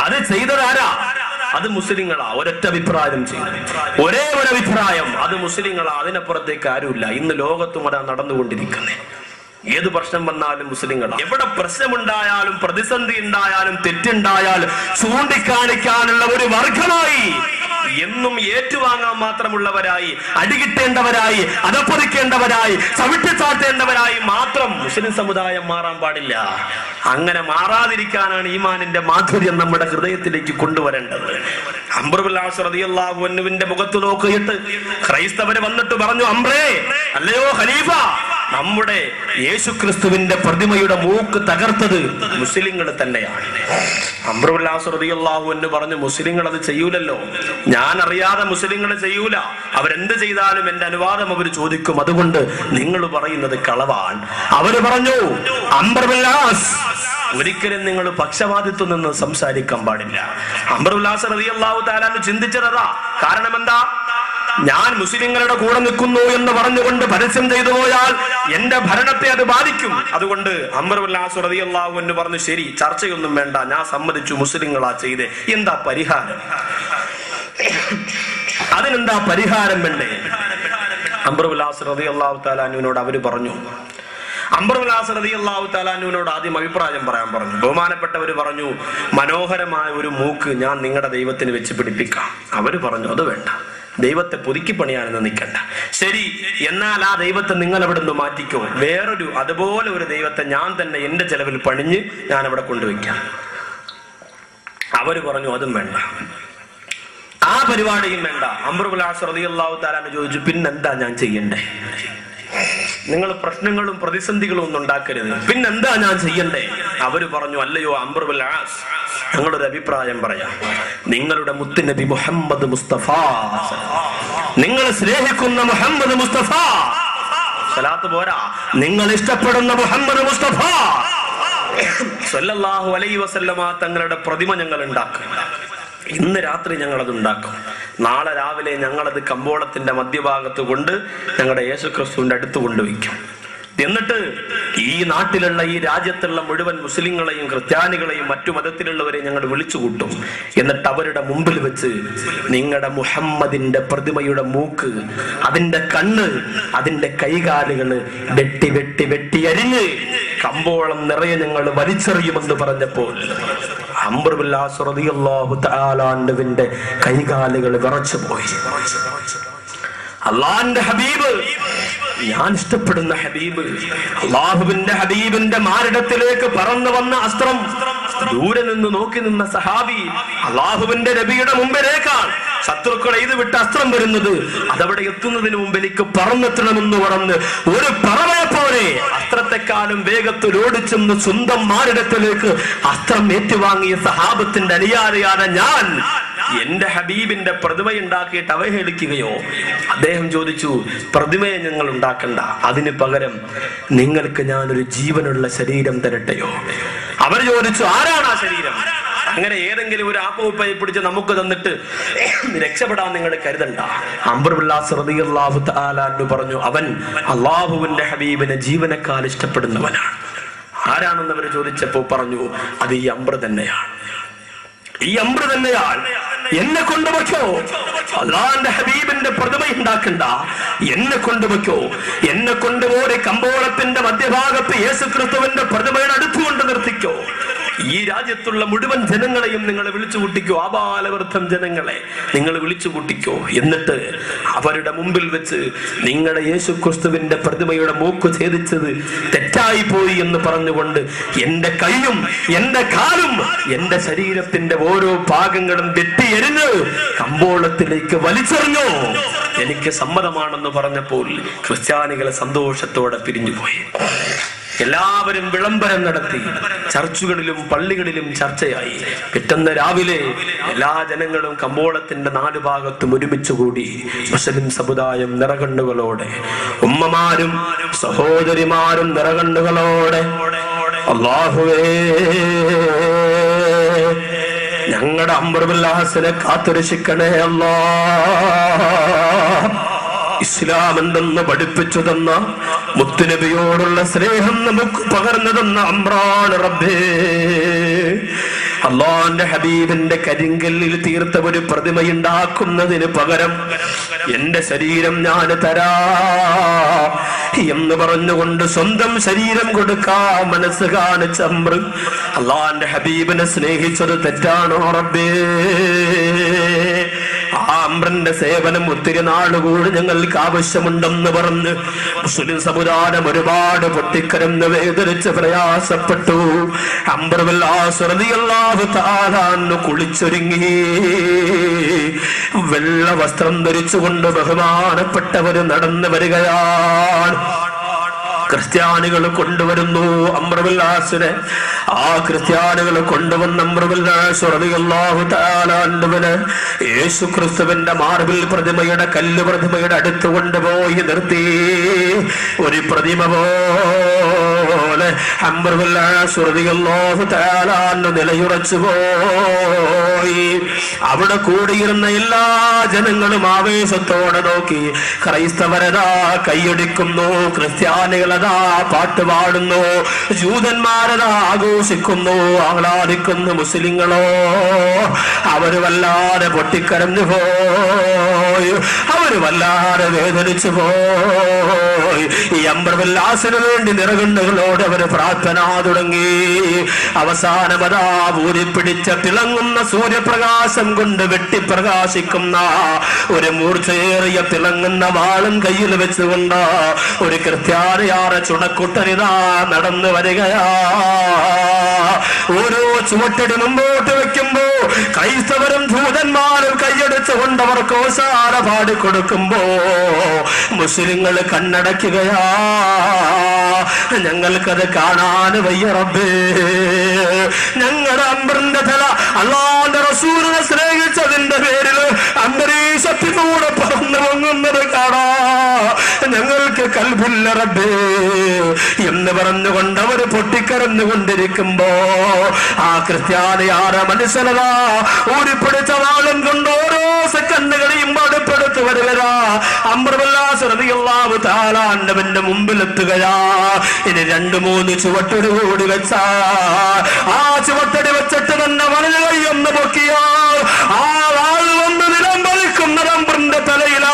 അത് ചെയ്തതാരാ അത് മുസ്ലിങ്ങളാ ഒരൊറ്റ അഭിപ്രായം ചെയ്തു ഒരേ ഒരു അഭിപ്രായം അത് മുസ്ലിങ്ങളാ അതിനപ്പുറത്തേക്ക് ആരുമില്ല ഇന്ന് ലോകത്തും അതാ നടന്നുകൊണ്ടിരിക്കുന്നത് ഏത് പ്രശ്നം വന്നാലും മുസ്ലിങ്ങളാ എവിടെ പ്രശ്നമുണ്ടായാലും പ്രതിസന്ധി ഉണ്ടായാലും തെറ്റുണ്ടായാലും ചൂണ്ടിക്കാണിക്കാനുള്ള ഒരു വർഗമായി എന്നും ഏറ്റുവാങ്ങാൻ മാത്രമുള്ളവരായി അടികിട്ടേണ്ടവരായി അതപ്പൊതിക്കേണ്ടവരായി ചവിട്ടിച്ചാട്ടേണ്ടവരായി മാത്രം മുസ്ലിം സമുദായം മാറാൻ പാടില്ല അങ്ങനെ മാറാതിരിക്കാനാണ് ഈമാനിന്റെ മാധുര്യം നമ്മുടെ ഹൃദയത്തിലേക്ക് കൊണ്ടുവരേണ്ടത് അംബ്രുല്ലാഹുവിന്റെ മുഖത്ത് നോക്കിയിട്ട് ക്രൈസ്തവര് വന്നിട്ട് പറഞ്ഞു അംബ്രേ അല്ലയോ ഖലീഫ നമ്മുടെ യേശുക്രിസ്തുവിന്റെ പ്രതിമയുടെ മൂക്ക് തകർത്തത് മുസ്ലിങ്ങൾ തന്നെയാണ് അമ്രുല്ലാഹു എന്ന് പറഞ്ഞു മുസ്ലിങ്ങൾ അത് ചെയ്യൂലല്ലോ ഞാൻ അറിയാതെ മുസ്ലിങ്ങൾ ചെയ്യൂല അവരെന്ത് ചെയ്താലും എന്റെ അനുവാദം അവർ ചോദിക്കും അതുകൊണ്ട് നിങ്ങൾ പറയുന്നത് കളവാൻ അവര് പറഞ്ഞു അംബർവില്ലാസ് ഒരിക്കലും നിങ്ങൾ പക്ഷപാതിത്വം നിന്ന് സംസാരിക്കാൻ പാടില്ല അംബറുല്ലാസ് റളിയല്ലാഹു താലാന്ന് ചിന്തിച്ചതാ കാരണം എന്താ ഞാൻ മുസ്ലിങ്ങളുടെ കൂടെ നിൽക്കുന്നു എന്ന് പറഞ്ഞുകൊണ്ട് പരസ്യം ചെയ്തു പോയാൽ എന്റെ ഭരണത്തെ അത് ബാധിക്കും അതുകൊണ്ട് അമറുല്ലാസ് റളിയല്ലാഹു എന്ന് പറഞ്ഞു ശരി ചർച്ചയൊന്നും വേണ്ട ഞാൻ സമ്മതിച്ചു മുസ്ലിങ്ങളാ ചെയ്തേ എന്താ പരിഹാരം അതിനെന്താ പരിഹാരം വേണ്ടേ അംബറുല്ലാസ് റളിയല്ലാഹു താലാനുവിനോട് അവര് പറഞ്ഞു അംബറുല്ലാസ് റളിയല്ലാഹു താലാനുവിനോട് ആദ്യം അഭിപ്രായം പറയാൻ പറഞ്ഞു ബഹുമാനപ്പെട്ടവർ പറഞ്ഞു മനോഹരമായ ഒരു മൂക്ക് ഞാൻ നിങ്ങളുടെ ദൈവത്തിന് വെച്ച് പിടിപ്പിക്കാം അവര് പറഞ്ഞു അത് വേണ്ട ദൈവത്തെ പുതുക്കി പണിയാനെന്ന് നിൽക്കണ്ട ശരി എന്നാൽ ആ ദൈവത്തെ നിങ്ങൾ അവിടെ നിന്ന് മാറ്റിക്കോ വേറൊരു അതുപോലെ ഒരു ദൈവത്തെ ഞാൻ തന്നെ എന്റെ ചെലവിൽ പണിഞ്ഞ് ഞാൻ അവിടെ കൊണ്ടുവയ്ക്കാം അവര് പറഞ്ഞു അതും വേണ്ട ആ പരിപാടിയും വേണ്ട അമ്രുബുലാസ് റളിയല്ലാഹു താലാന്ന് ചോദിച്ചു പിന്നെന്താ ഞാൻ ചെയ്യണ്ടേ നിങ്ങൾ പ്രശ്നങ്ങളും പ്രതിസന്ധികളും ഒന്നും ഉണ്ടാക്കരുത് പിന്നെന്താ ഞാൻ ചെയ്യണ്ടേ അവര് പറഞ്ഞു അല്ലയോ അംബറുൽ ആസ് ഞങ്ങളൊരു അഭിപ്രായം പറയാം നിങ്ങളുടെ മുത്തുനബി മുഹമ്മദ് മുസ്തഫ നിങ്ങൾ സ്നേഹിക്കുന്ന മുഹമ്മദ് മുസ്തഫ സലാത്ത് പോരാ നിങ്ങൾ ഇഷ്ടപ്പെടുന്ന മുഹമ്മദ് മുസ്തഫ സല്ലല്ലാഹു അലൈഹി വസല്ലമ തങ്ങളുടെ പ്രതിമ ഞങ്ങൾ ഉണ്ടാക്കും ഇന്ന് രാത്രി ഞങ്ങൾ അത് ഉണ്ടാക്കും നാളെ രാവിലെ ഞങ്ങളത് കമ്പോളത്തിന്റെ മധ്യഭാഗത്ത് കൊണ്ട് ഞങ്ങളുടെ യേശുക്രിസ്തുവിന്റെ അടുത്ത് കൊണ്ടുവയ്ക്കും എന്നിട്ട് ഈ നാട്ടിലുള്ള ഈ രാജ്യത്തുള്ള മുഴുവൻ മുസ്ലിങ്ങളെയും ക്രിസ്ത്യാനികളെയും മറ്റു മതത്തിലുള്ളവരെയും ഞങ്ങൾ വിളിച്ചു കൂട്ടും എന്നിട്ട് അവരുടെ മുമ്പിൽ വെച്ച് നിങ്ങളുടെ മുഹമ്മദിന്റെ പ്രതിമയുടെ മൂക്ക് അതിന്റെ കണ്ണ് അതിന്റെ കൈകാലുകള് വെട്ടി വെട്ടി വെട്ടി അരിഞ്ഞ് കമ്പോളം നിറയെ ഞങ്ങൾ വലിച്ചെറിയുമെന്ന് പറഞ്ഞപ്പോൾ അംബർബുല്ലാസുറിയാഹുവിന്റെ കൈകാലുകൾ വിറച്ചു പോയി അള്ളാന്റെ ഹബീബ് ഞാൻ ഇഷ്ടപ്പെടുന്ന ഹബീബ് അള്ളാഹുവിന്റെ ഹബീബിന്റെ മാരിടത്തിലേക്ക് പറന്നു വന്ന അസ്ത്രം ദൂരെ നിന്ന് നോക്കി നിന്ന സഹാബി അള്ളാഹുവിന്റെ നബിയുടെ മുമ്പിലേക്കാണ് ശത്രുക്കൾ എഴുതി വിട്ട് അസ്ത്രം വരുന്നത് അതവിടെ എത്തുന്നതിന് മുമ്പ് എനിക്ക് പറന്നെത്തണമെന്ന് പറഞ്ഞ് ഒരു പറവയെ പോലെ അസ്ത്രത്തെക്കാളും വേഗത്തിൽ ഓടിച്ചെന്ന് സ്വന്തം മാരിടത്തിലേക്ക് അസ്ത്രം ഏറ്റുവാങ്ങിയ സഹാബത്തിന്റെ അനുയാരിയായ ഞാൻ എന്റെ ഹബീബിന്റെ പ്രതിമ ഉണ്ടാക്കിയിട്ട് അവഹേളിക്കുകയോ അദ്ദേഹം ചോദിച്ചു പ്രതിമയെ ഞങ്ങൾ ഉണ്ടാക്കണ്ട അതിന് പകരം നിങ്ങൾക്ക് ഞാനൊരു ജീവനുള്ള ശരീരം തരട്ടെയോ അവർ ചോദിച്ചു ആരാണ് ആ ശരീരം അങ്ങനെ ഏതെങ്കിലും ഒരു ആപ്പുപ്പയെ പിടിച്ച് നമുക്ക് തന്നിട്ട് രക്ഷപ്പെടാൻ നിങ്ങൾ കരുതണ്ട അംബർബുല്ലാസ് റളിയല്ലാഹു തആല എന്ന് പറഞ്ഞു അവൻ അള്ളാഹുവിന്റെ ഹബീബിനെ ജീവനക്കാൽ ഇഷ്ടപ്പെടുന്നവനാണ് ആരാണെന്ന് അവർ ചോദിച്ചപ്പോ പറഞ്ഞു അത് ഈ അംബർ തന്നെയാണ് ഈ അമ്ര തന്നെയാണ് എന്നെ കൊണ്ടുവയ്ക്കോ അള്ളാന്റെ ഹബീബിന്റെ പ്രതിമ ഉണ്ടാക്കണ്ട എന്നെ കൊണ്ടുവയ്ക്കോ എന്നെ കൊണ്ടുപോയി കമ്പോളത്തിന്റെ മധ്യഭാഗത്ത് യേശു ക്രിസ്തുവിന്റെ പ്രതിമയുടെ അടുത്തുകൊണ്ട് നിർത്തിക്കോ ഈ രാജ്യത്തുള്ള മുഴുവൻ ജനങ്ങളെയും നിങ്ങൾ വിളിച്ചു കൂട്ടിക്കോ ആബാലവൃദ്ധം ജനങ്ങളെ നിങ്ങൾ വിളിച്ചു കൂട്ടിക്കോ എന്നിട്ട് അവരുടെ മുമ്പിൽ വെച്ച് നിങ്ങളുടെ യേശു ക്രിസ്തുവിന്റെ പ്രതിമയുടെ മൂക്ക് ഛേദിച്ചത് തെറ്റായി പോയി എന്ന് പറഞ്ഞുകൊണ്ട് എന്റെ കൈയും എന്റെ കാലും എന്റെ ശരീരത്തിന്റെ ഓരോ ഭാഗങ്ങളും വെട്ടിയെരിഞ്ഞ് കമ്പോളത്തിലേക്ക് വലിച്ചെറിഞ്ഞു എനിക്ക് സമ്മതമാണെന്ന് പറഞ്ഞപ്പോൾ ക്രിസ്ത്യാനികളെ സന്തോഷത്തോടെ പിരിഞ്ഞുപോയി എല്ലാവരും വിളംബരം നടത്തി ചർച്ചുകളിലും പള്ളികളിലും ചർച്ചയായി പിറ്റന്ന് രാവിലെ എല്ലാ ജനങ്ങളും കമ്പോളത്തിന്റെ നാല് ഭാഗത്തും ഒരുമിച്ച് കൂടി മുസ്ലിം സമുദായം നിറകണ്ണുകളോടെ ഉമ്മമാരും സഹോദരിമാരും നിറകണ്ണുകളോടെ അള്ളാഹുവേ ഞങ്ങളുടെ അമ്പർബുല്ലാസിനെ കാത്തുരക്ഷിക്കണേ അല്ലാ ഇസ്ലാം എന്തെന്ന് പഠിപ്പിച്ചു തന്ന മുത്തുനബിയോടുള്ള സ്നേഹം നമുക്ക് പകർന്നു തന്ന അമ്രാൻ റബ്ബേ അള്ളാന്റെ ഹബീബിന്റെ കരിങ്കല്ലിൽ തീർത്ത ഒരു പ്രതിമയുണ്ടാക്കുന്നതിന് പകരം എന്റെ ശരീരം ഞാൻ തരാ എന്ന് പറഞ്ഞുകൊണ്ട് സ്വന്തം ശരീരം കൊടുക്കാ മനസ്സ് കാണിച്ച അമ്ര അള്ളാന്റെ ഹബീബിനെ സ്നേഹിച്ചത് തെറ്റാണോ റബ്ബേ ആ അമ്രന്റെ സേവനം ഒത്തിരി നാളുകൂടി ഞങ്ങൾക്ക് ആവശ്യമുണ്ടെന്ന് പറഞ്ഞ് മുസ്ലിം സമുദായം ഒരുപാട് പൊട്ടിക്കരന്ന് വേദനിച്ച് പ്രയാസപ്പെട്ടു അമ്രവല്ലാഹു താലാന്ന് കുളിച്ചൊരുങ്ങി വെള്ള വസ്ത്രം ധരിച്ചുകൊണ്ട് ബഹുമാനപ്പെട്ടവര് നടന്നു വരികയാണ് ക്രിസ്ത്യാനികൾ കൊണ്ടുവരുന്നു അമ്രവില്ലാസിനെ ആ ക്രിസ്ത്യാനികൾ കൊണ്ടുവന്ന അമ്രവില്ലാഹു താലാണ്ടുവിന് യേശു ക്രിസ്തുവിന്റെ മാർബിൽ പ്രതിമയുടെ കല്ല് പ്രതിമയുടെ അടുത്ത് കൊണ്ടുപോയി നിർത്തി ഒരു പ്രതിമ പോലെ അമ്രവില്ലാഹു താലാണ്ട് നിലയുറച്ചു പോയി അവിടെ കൂടിയിരുന്ന എല്ലാ ജനങ്ങളും ആവേശത്തോടെ നോക്കി ക്രൈസ്തവരതാ കൈയടിക്കുന്നു ക്രിസ്ത്യാനികളതാ പാട്ട് പാടുന്നു ജൂതന്മാരതാ ആഘോഷിക്കുന്നു ആഹ്ലാദിക്കുന്നു മുസ്ലിങ്ങളോ അവര് വല്ലാതെ പൊട്ടിക്കരഞ്ഞു പോയി അവര് വല്ലാതെ വേദനിച്ചു പോയി ഈ അമ്പർവില്ലാസിന് വേണ്ടി നിറകണ്ണുകളോട് അവര് പ്രാർത്ഥന തുടങ്ങി അവസാനമതാ ഊരിപ്പിടിച്ച തിളങ്ങുന്ന സൂര്യപ്രകാശം കൊണ്ട് വെട്ടിപ്രകാശിക്കുന്ന ഒരു മൂർച്ചയേറിയ തിളങ്ങുന്ന വാളും കയ്യിൽ വെച്ചുകൊണ്ട് ഒരു കൃത്യാറിയാറ് ചുണക്കുട്ടനിതാ നടന്നു വരികയാ ഓരോ ചുവട്ടടി മുമ്പോട്ട് വെക്കുമ്പോ ക്രൈസ്തവരും ഭൂതന്മാരും കൈയടിച്ചുകൊണ്ട് അവർക്ക് ഓസാര പാടിക്കൊടുക്കുമ്പോ മുസ്ലിങ്ങൾ കണ്ണടയ്ക്കുകയാ ഞങ്ങൾക്കത് കാണാൻ വയ്യ റബ്ബേ ഞങ്ങളുടെ അമ്പറിന്റെ തല അള്ളാന്റെ റസൂലിനെ സ്നേഹിച്ചതിന്റെ പേരില് അന്തരീക്ഷത്തിലൂടെ പറന്നു പൊങ്ങുന്നത് കാണാ ഞങ്ങൾക്ക് കൽബില്ല റബ്ബേ എന്ന് പറഞ്ഞുകൊണ്ട് അവര് പൊട്ടിക്കരഞ്ഞുകൊണ്ടിരിക്കുമ്പോ ആ ക്രിസ്ത്യാനിയാരെ മനസ്സിലതാ ഊരിപ്പിടിച്ച വാളും കൊണ്ട് ഓരോ സെക്കൻഡുകളെയും അടുപ്പെടുത്ത് വരികയാ അമ്രവല്ലാസ്രതിയല്ലാവ് താലാണ്ടവന്റെ മുമ്പിലെത്തുകയാ ഇനി രണ്ടു മൂന്ന് ചുവട്ടടി കൂടി വെച്ചാ ആ ചുവട്ടടി വെച്ചിട്ട് തന്നെ വലത് കൈയൊന്ന് പൊക്കിയാൽ ആ വാൾ വന്ന് നിലം വലിക്കുന്നത് അമ്രന്റെ തലയിലാ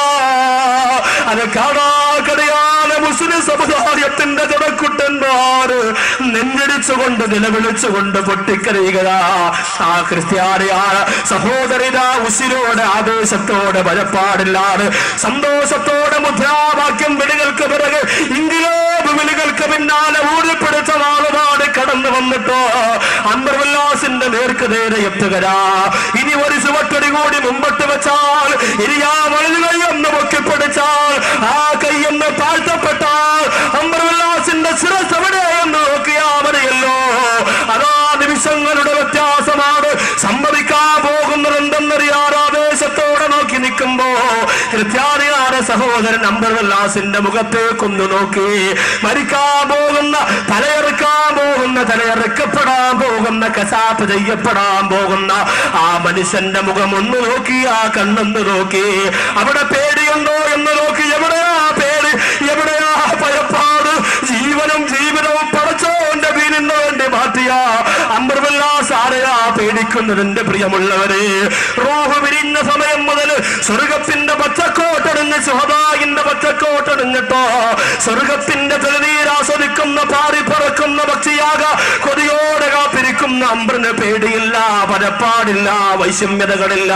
അത് കാണാക്കടയാതെ മുസ്ലിം സമുദായത്തിന്റെ ജനക്കുട്ടന്മാര് നെഞ്ചടിച്ചുകൊണ്ട് നിലവിളിച്ചുകൊണ്ട് പൊട്ടിക്കരയുകയാ ആ ക്രിസ്ത്യാനിയാണ് സഹോദരിത ഉസിരോടെ ആവേശത്തോടെ ഭയപ്പാടില്ലാതെ സന്തോഷത്തോടെ മുദ്രാവാക്യം വിളികൾക്ക് പിറകെ ഇംഗ്ലോബ് വിളികൾക്ക് പിന്നാലെ ഊരിപ്പിടിച്ച നാളുപാട് കടന്നു വന്നിട്ടോ അന്തർവില്ലാസിന്റെ നേർക്ക് നേരെ എത്തുകരാ ഇനി ഒരു ചുവട്ടടി കൂടി മുമ്പോട്ട് വെച്ചാൽ ഇനി ആ വലതു കൈ ഒന്ന് പൊക്കിപ്പിടിച്ചാൽ ആ കൈയൊന്ന് താഴ്ത്തപ്പെട്ടാൽ അന്തർവില്ലാസിന്റെ ശിരസ് എവിടെയെന്ന് നോക്കിയാ മതിയല്ലോ അതാ നിമിഷങ്ങളുടെ വ്യത്യാസമാണ് സംഭവിക്കാൻ പോകുന്നത് എന്തെന്നറിയാതെ ആവേശത്തോടെ നോക്കി നിൽക്കുമ്പോ ക്രിസ്ത്യാനിയായ സഹോദരൻ അമ്പർവല്ലാസിന്റെ മുഖത്തേക്കൊന്ന് നോക്കി മരിക്കാൻ പോകുന്ന തലയെറുക്കാൻ പോകുന്ന തലയെറുക്കപ്പെടാൻ പോകുന്ന കശാപ്പ് ചെയ്യപ്പെടാൻ പോകുന്ന ആ മനുഷ്യന്റെ മുഖം ഒന്ന് നോക്കി ആ കണ്ണൊന്ന് നോക്കി അവിടെ പേടിയുണ്ടോ എന്ന് നോക്കി എവിടെയാ പേടി എവിടെയാ ഭയപ്പാട് ജീവനും ജീവിതവും പടച്ചോന്റെ വീലിന് വേണ്ടി മാറ്റിയ അമ്പർവല്ലാസ് ആരെയാ പേടിക്കുന്നതിന്റെ പ്രിയമുള്ളവരെ റോഹ് വിരിഞ്ഞ സമയം മുതൽ സ്വർഗത്തിന്റെ പച്ചക്കോട്ടണിഞ്ഞ് ശോഭായിന്റെ പച്ചക്കോട്ടണിഞ്ഞിട്ടോ സ്വർഗത്തിന്റെ തെളിനീരാസ്വദിക്കുന്ന പാറി പറക്കുന്ന പക്ഷിയാക കൊതിയോടെ കാത്തിരിക്കുന്ന അമ്പ്രന് പേടിയില്ല പരപ്പാടില്ല വൈഷമ്യതകളില്ല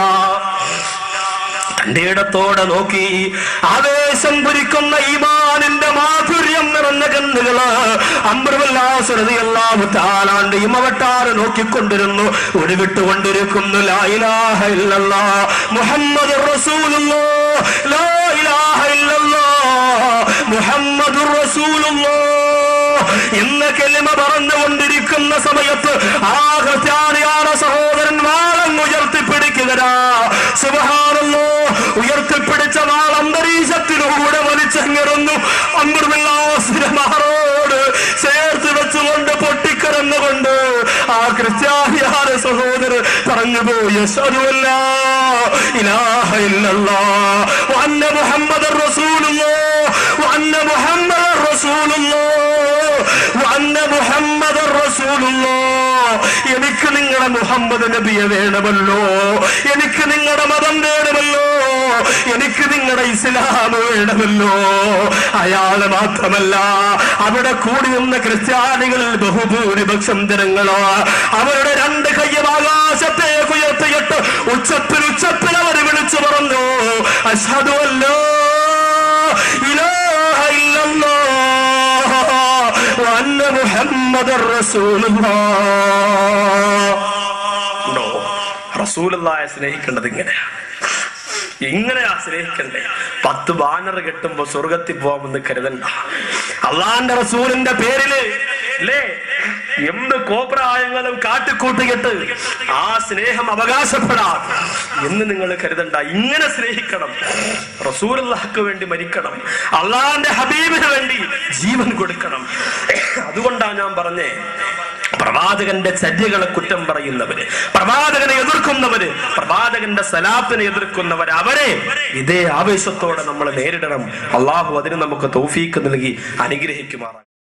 തന്റെ ഇടത്തോടെ നോക്കി ആവേശം പുരിക്കുന്ന ഈമാനിന്റെ മാധുര്യം നിറഞ്ഞ കണ്ണുകള് അമ്പർവല്ലാസുരതിയെല്ലാം താലാണ്ട് ഇമവട്ടാറ് നോക്കിക്കൊണ്ടിരുന്നു ഒടുവിട്ടുകൊണ്ടിരിക്കുന്നു ലായിലാഹ ഇല്ലല്ലാ മുഹമ്മദ് റസൂലുള്ളോ ലായിലാഹ ഇല്ലല്ലാ മുഹമ്മദ് റസൂലുള്ളോ എന്ന കെലിമ പറഞ്ഞുകൊണ്ടിരിക്കുന്ന സമയത്ത് ആ ക്രിസ്ത്യാനിയായ സഹോദരൻ വാളം ഉയർത്തിപ്പിടിക്കുകരാ സുബഹാനല്ലോ ഉയർത്തിപ്പിടിച്ച വാൾ അന്തരീക്ഷത്തിലൂടെ വലിച്ചെങ്ങിറന്നു അമ്പർവില്ലാസിരമാറോട് ചേർത്ത് വെച്ചുകൊണ്ട് പൊട്ടിക്കരന്നുകൊണ്ട് ആ ക്രിസ്ത്യാനിയായ സഹോദരൻ പറഞ്ഞു പോയി അഷ്ഹദുഅല്ല ഇലാഹ ഇല്ലല്ലാ വഅന്ന മുഹമ്മദർ റസൂലുള്ളാ വഅന്ന മുഹമ്മദർ റസൂലുള്ളാ വഅന്ന മുഹമ്മദർ റസൂലുള്ളാ എനിക്ക് നിങ്ങളുടെ മുഹമ്മദ് നബിയെ വേണമല്ലോ എനിക്ക് നിങ്ങളുടെ മതം വേണമല്ലോ എനിക്ക് നിങ്ങളുടെ ഇസ്ലാം വേണമല്ലോ അയാള് മാത്രമല്ല അവിടെ കൂടി നിന്ന ക്രിസ്ത്യാനികൾ ബഹുഭൂരിപക്ഷം ജനങ്ങളോ അവരുടെ രണ്ട് കയ്യും ആകാശത്തേക്ക് ഉയർത്തിയിട്ട് ഉച്ചത്തിൽ ഉച്ചത്തിൽ അവർ വിളിച്ചു പറഞ്ഞു അഷദു അല്ലോ ഇലാഹ ഇല്ലല്ലാഹ് വഅന്ന മുഹമ്മദർ റസൂലുള്ളാഹ് റസൂലുള്ളാഹിയെ സ്നേഹിക്കേണ്ടത് ഇങ്ങനെയാണ് എങ്ങനെയാ സ്നേഹിക്കണ്ടേ പത്ത് ബാനർ കെട്ടുമ്പോ സ്വർഗത്തിൽ പോകാമെന്ന് കരുതണ്ട അള്ളാന്റെ റസൂലിന്റെ പേരില് അല്ലേ എന്ത് കോപ്രായങ്ങളും കാട്ടിക്കൂട്ടിയിട്ട് ആ സ്നേഹം അവകാശപ്പെടാം എന്ന് നിങ്ങൾ കരുതണ്ട ഇങ്ങനെ സ്നേഹിക്കണം റസൂലുള്ളാഹ്ക്ക് വേണ്ടി മരിക്കണം അള്ളാന്റെ ഹബീബിന് വേണ്ടി ജീവൻ കൊടുക്കണം അതുകൊണ്ടാണ് ഞാൻ പറഞ്ഞേ പ്രവാചകന്റെ ചര്യകളെ കുറ്റം പറയുന്നവര് പ്രവാചകനെ എതിർക്കുന്നവര് പ്രവാചകന്റെ സലാത്തിനെ എതിർക്കുന്നവര് അവരെ ഇതേ ആവേശത്തോടെ നമ്മൾ നേരിടണം അള്ളാഹു അതിന് നമുക്ക് തൗഫീക്ക് നൽകി അനുഗ്രഹിക്കുമാറാണ്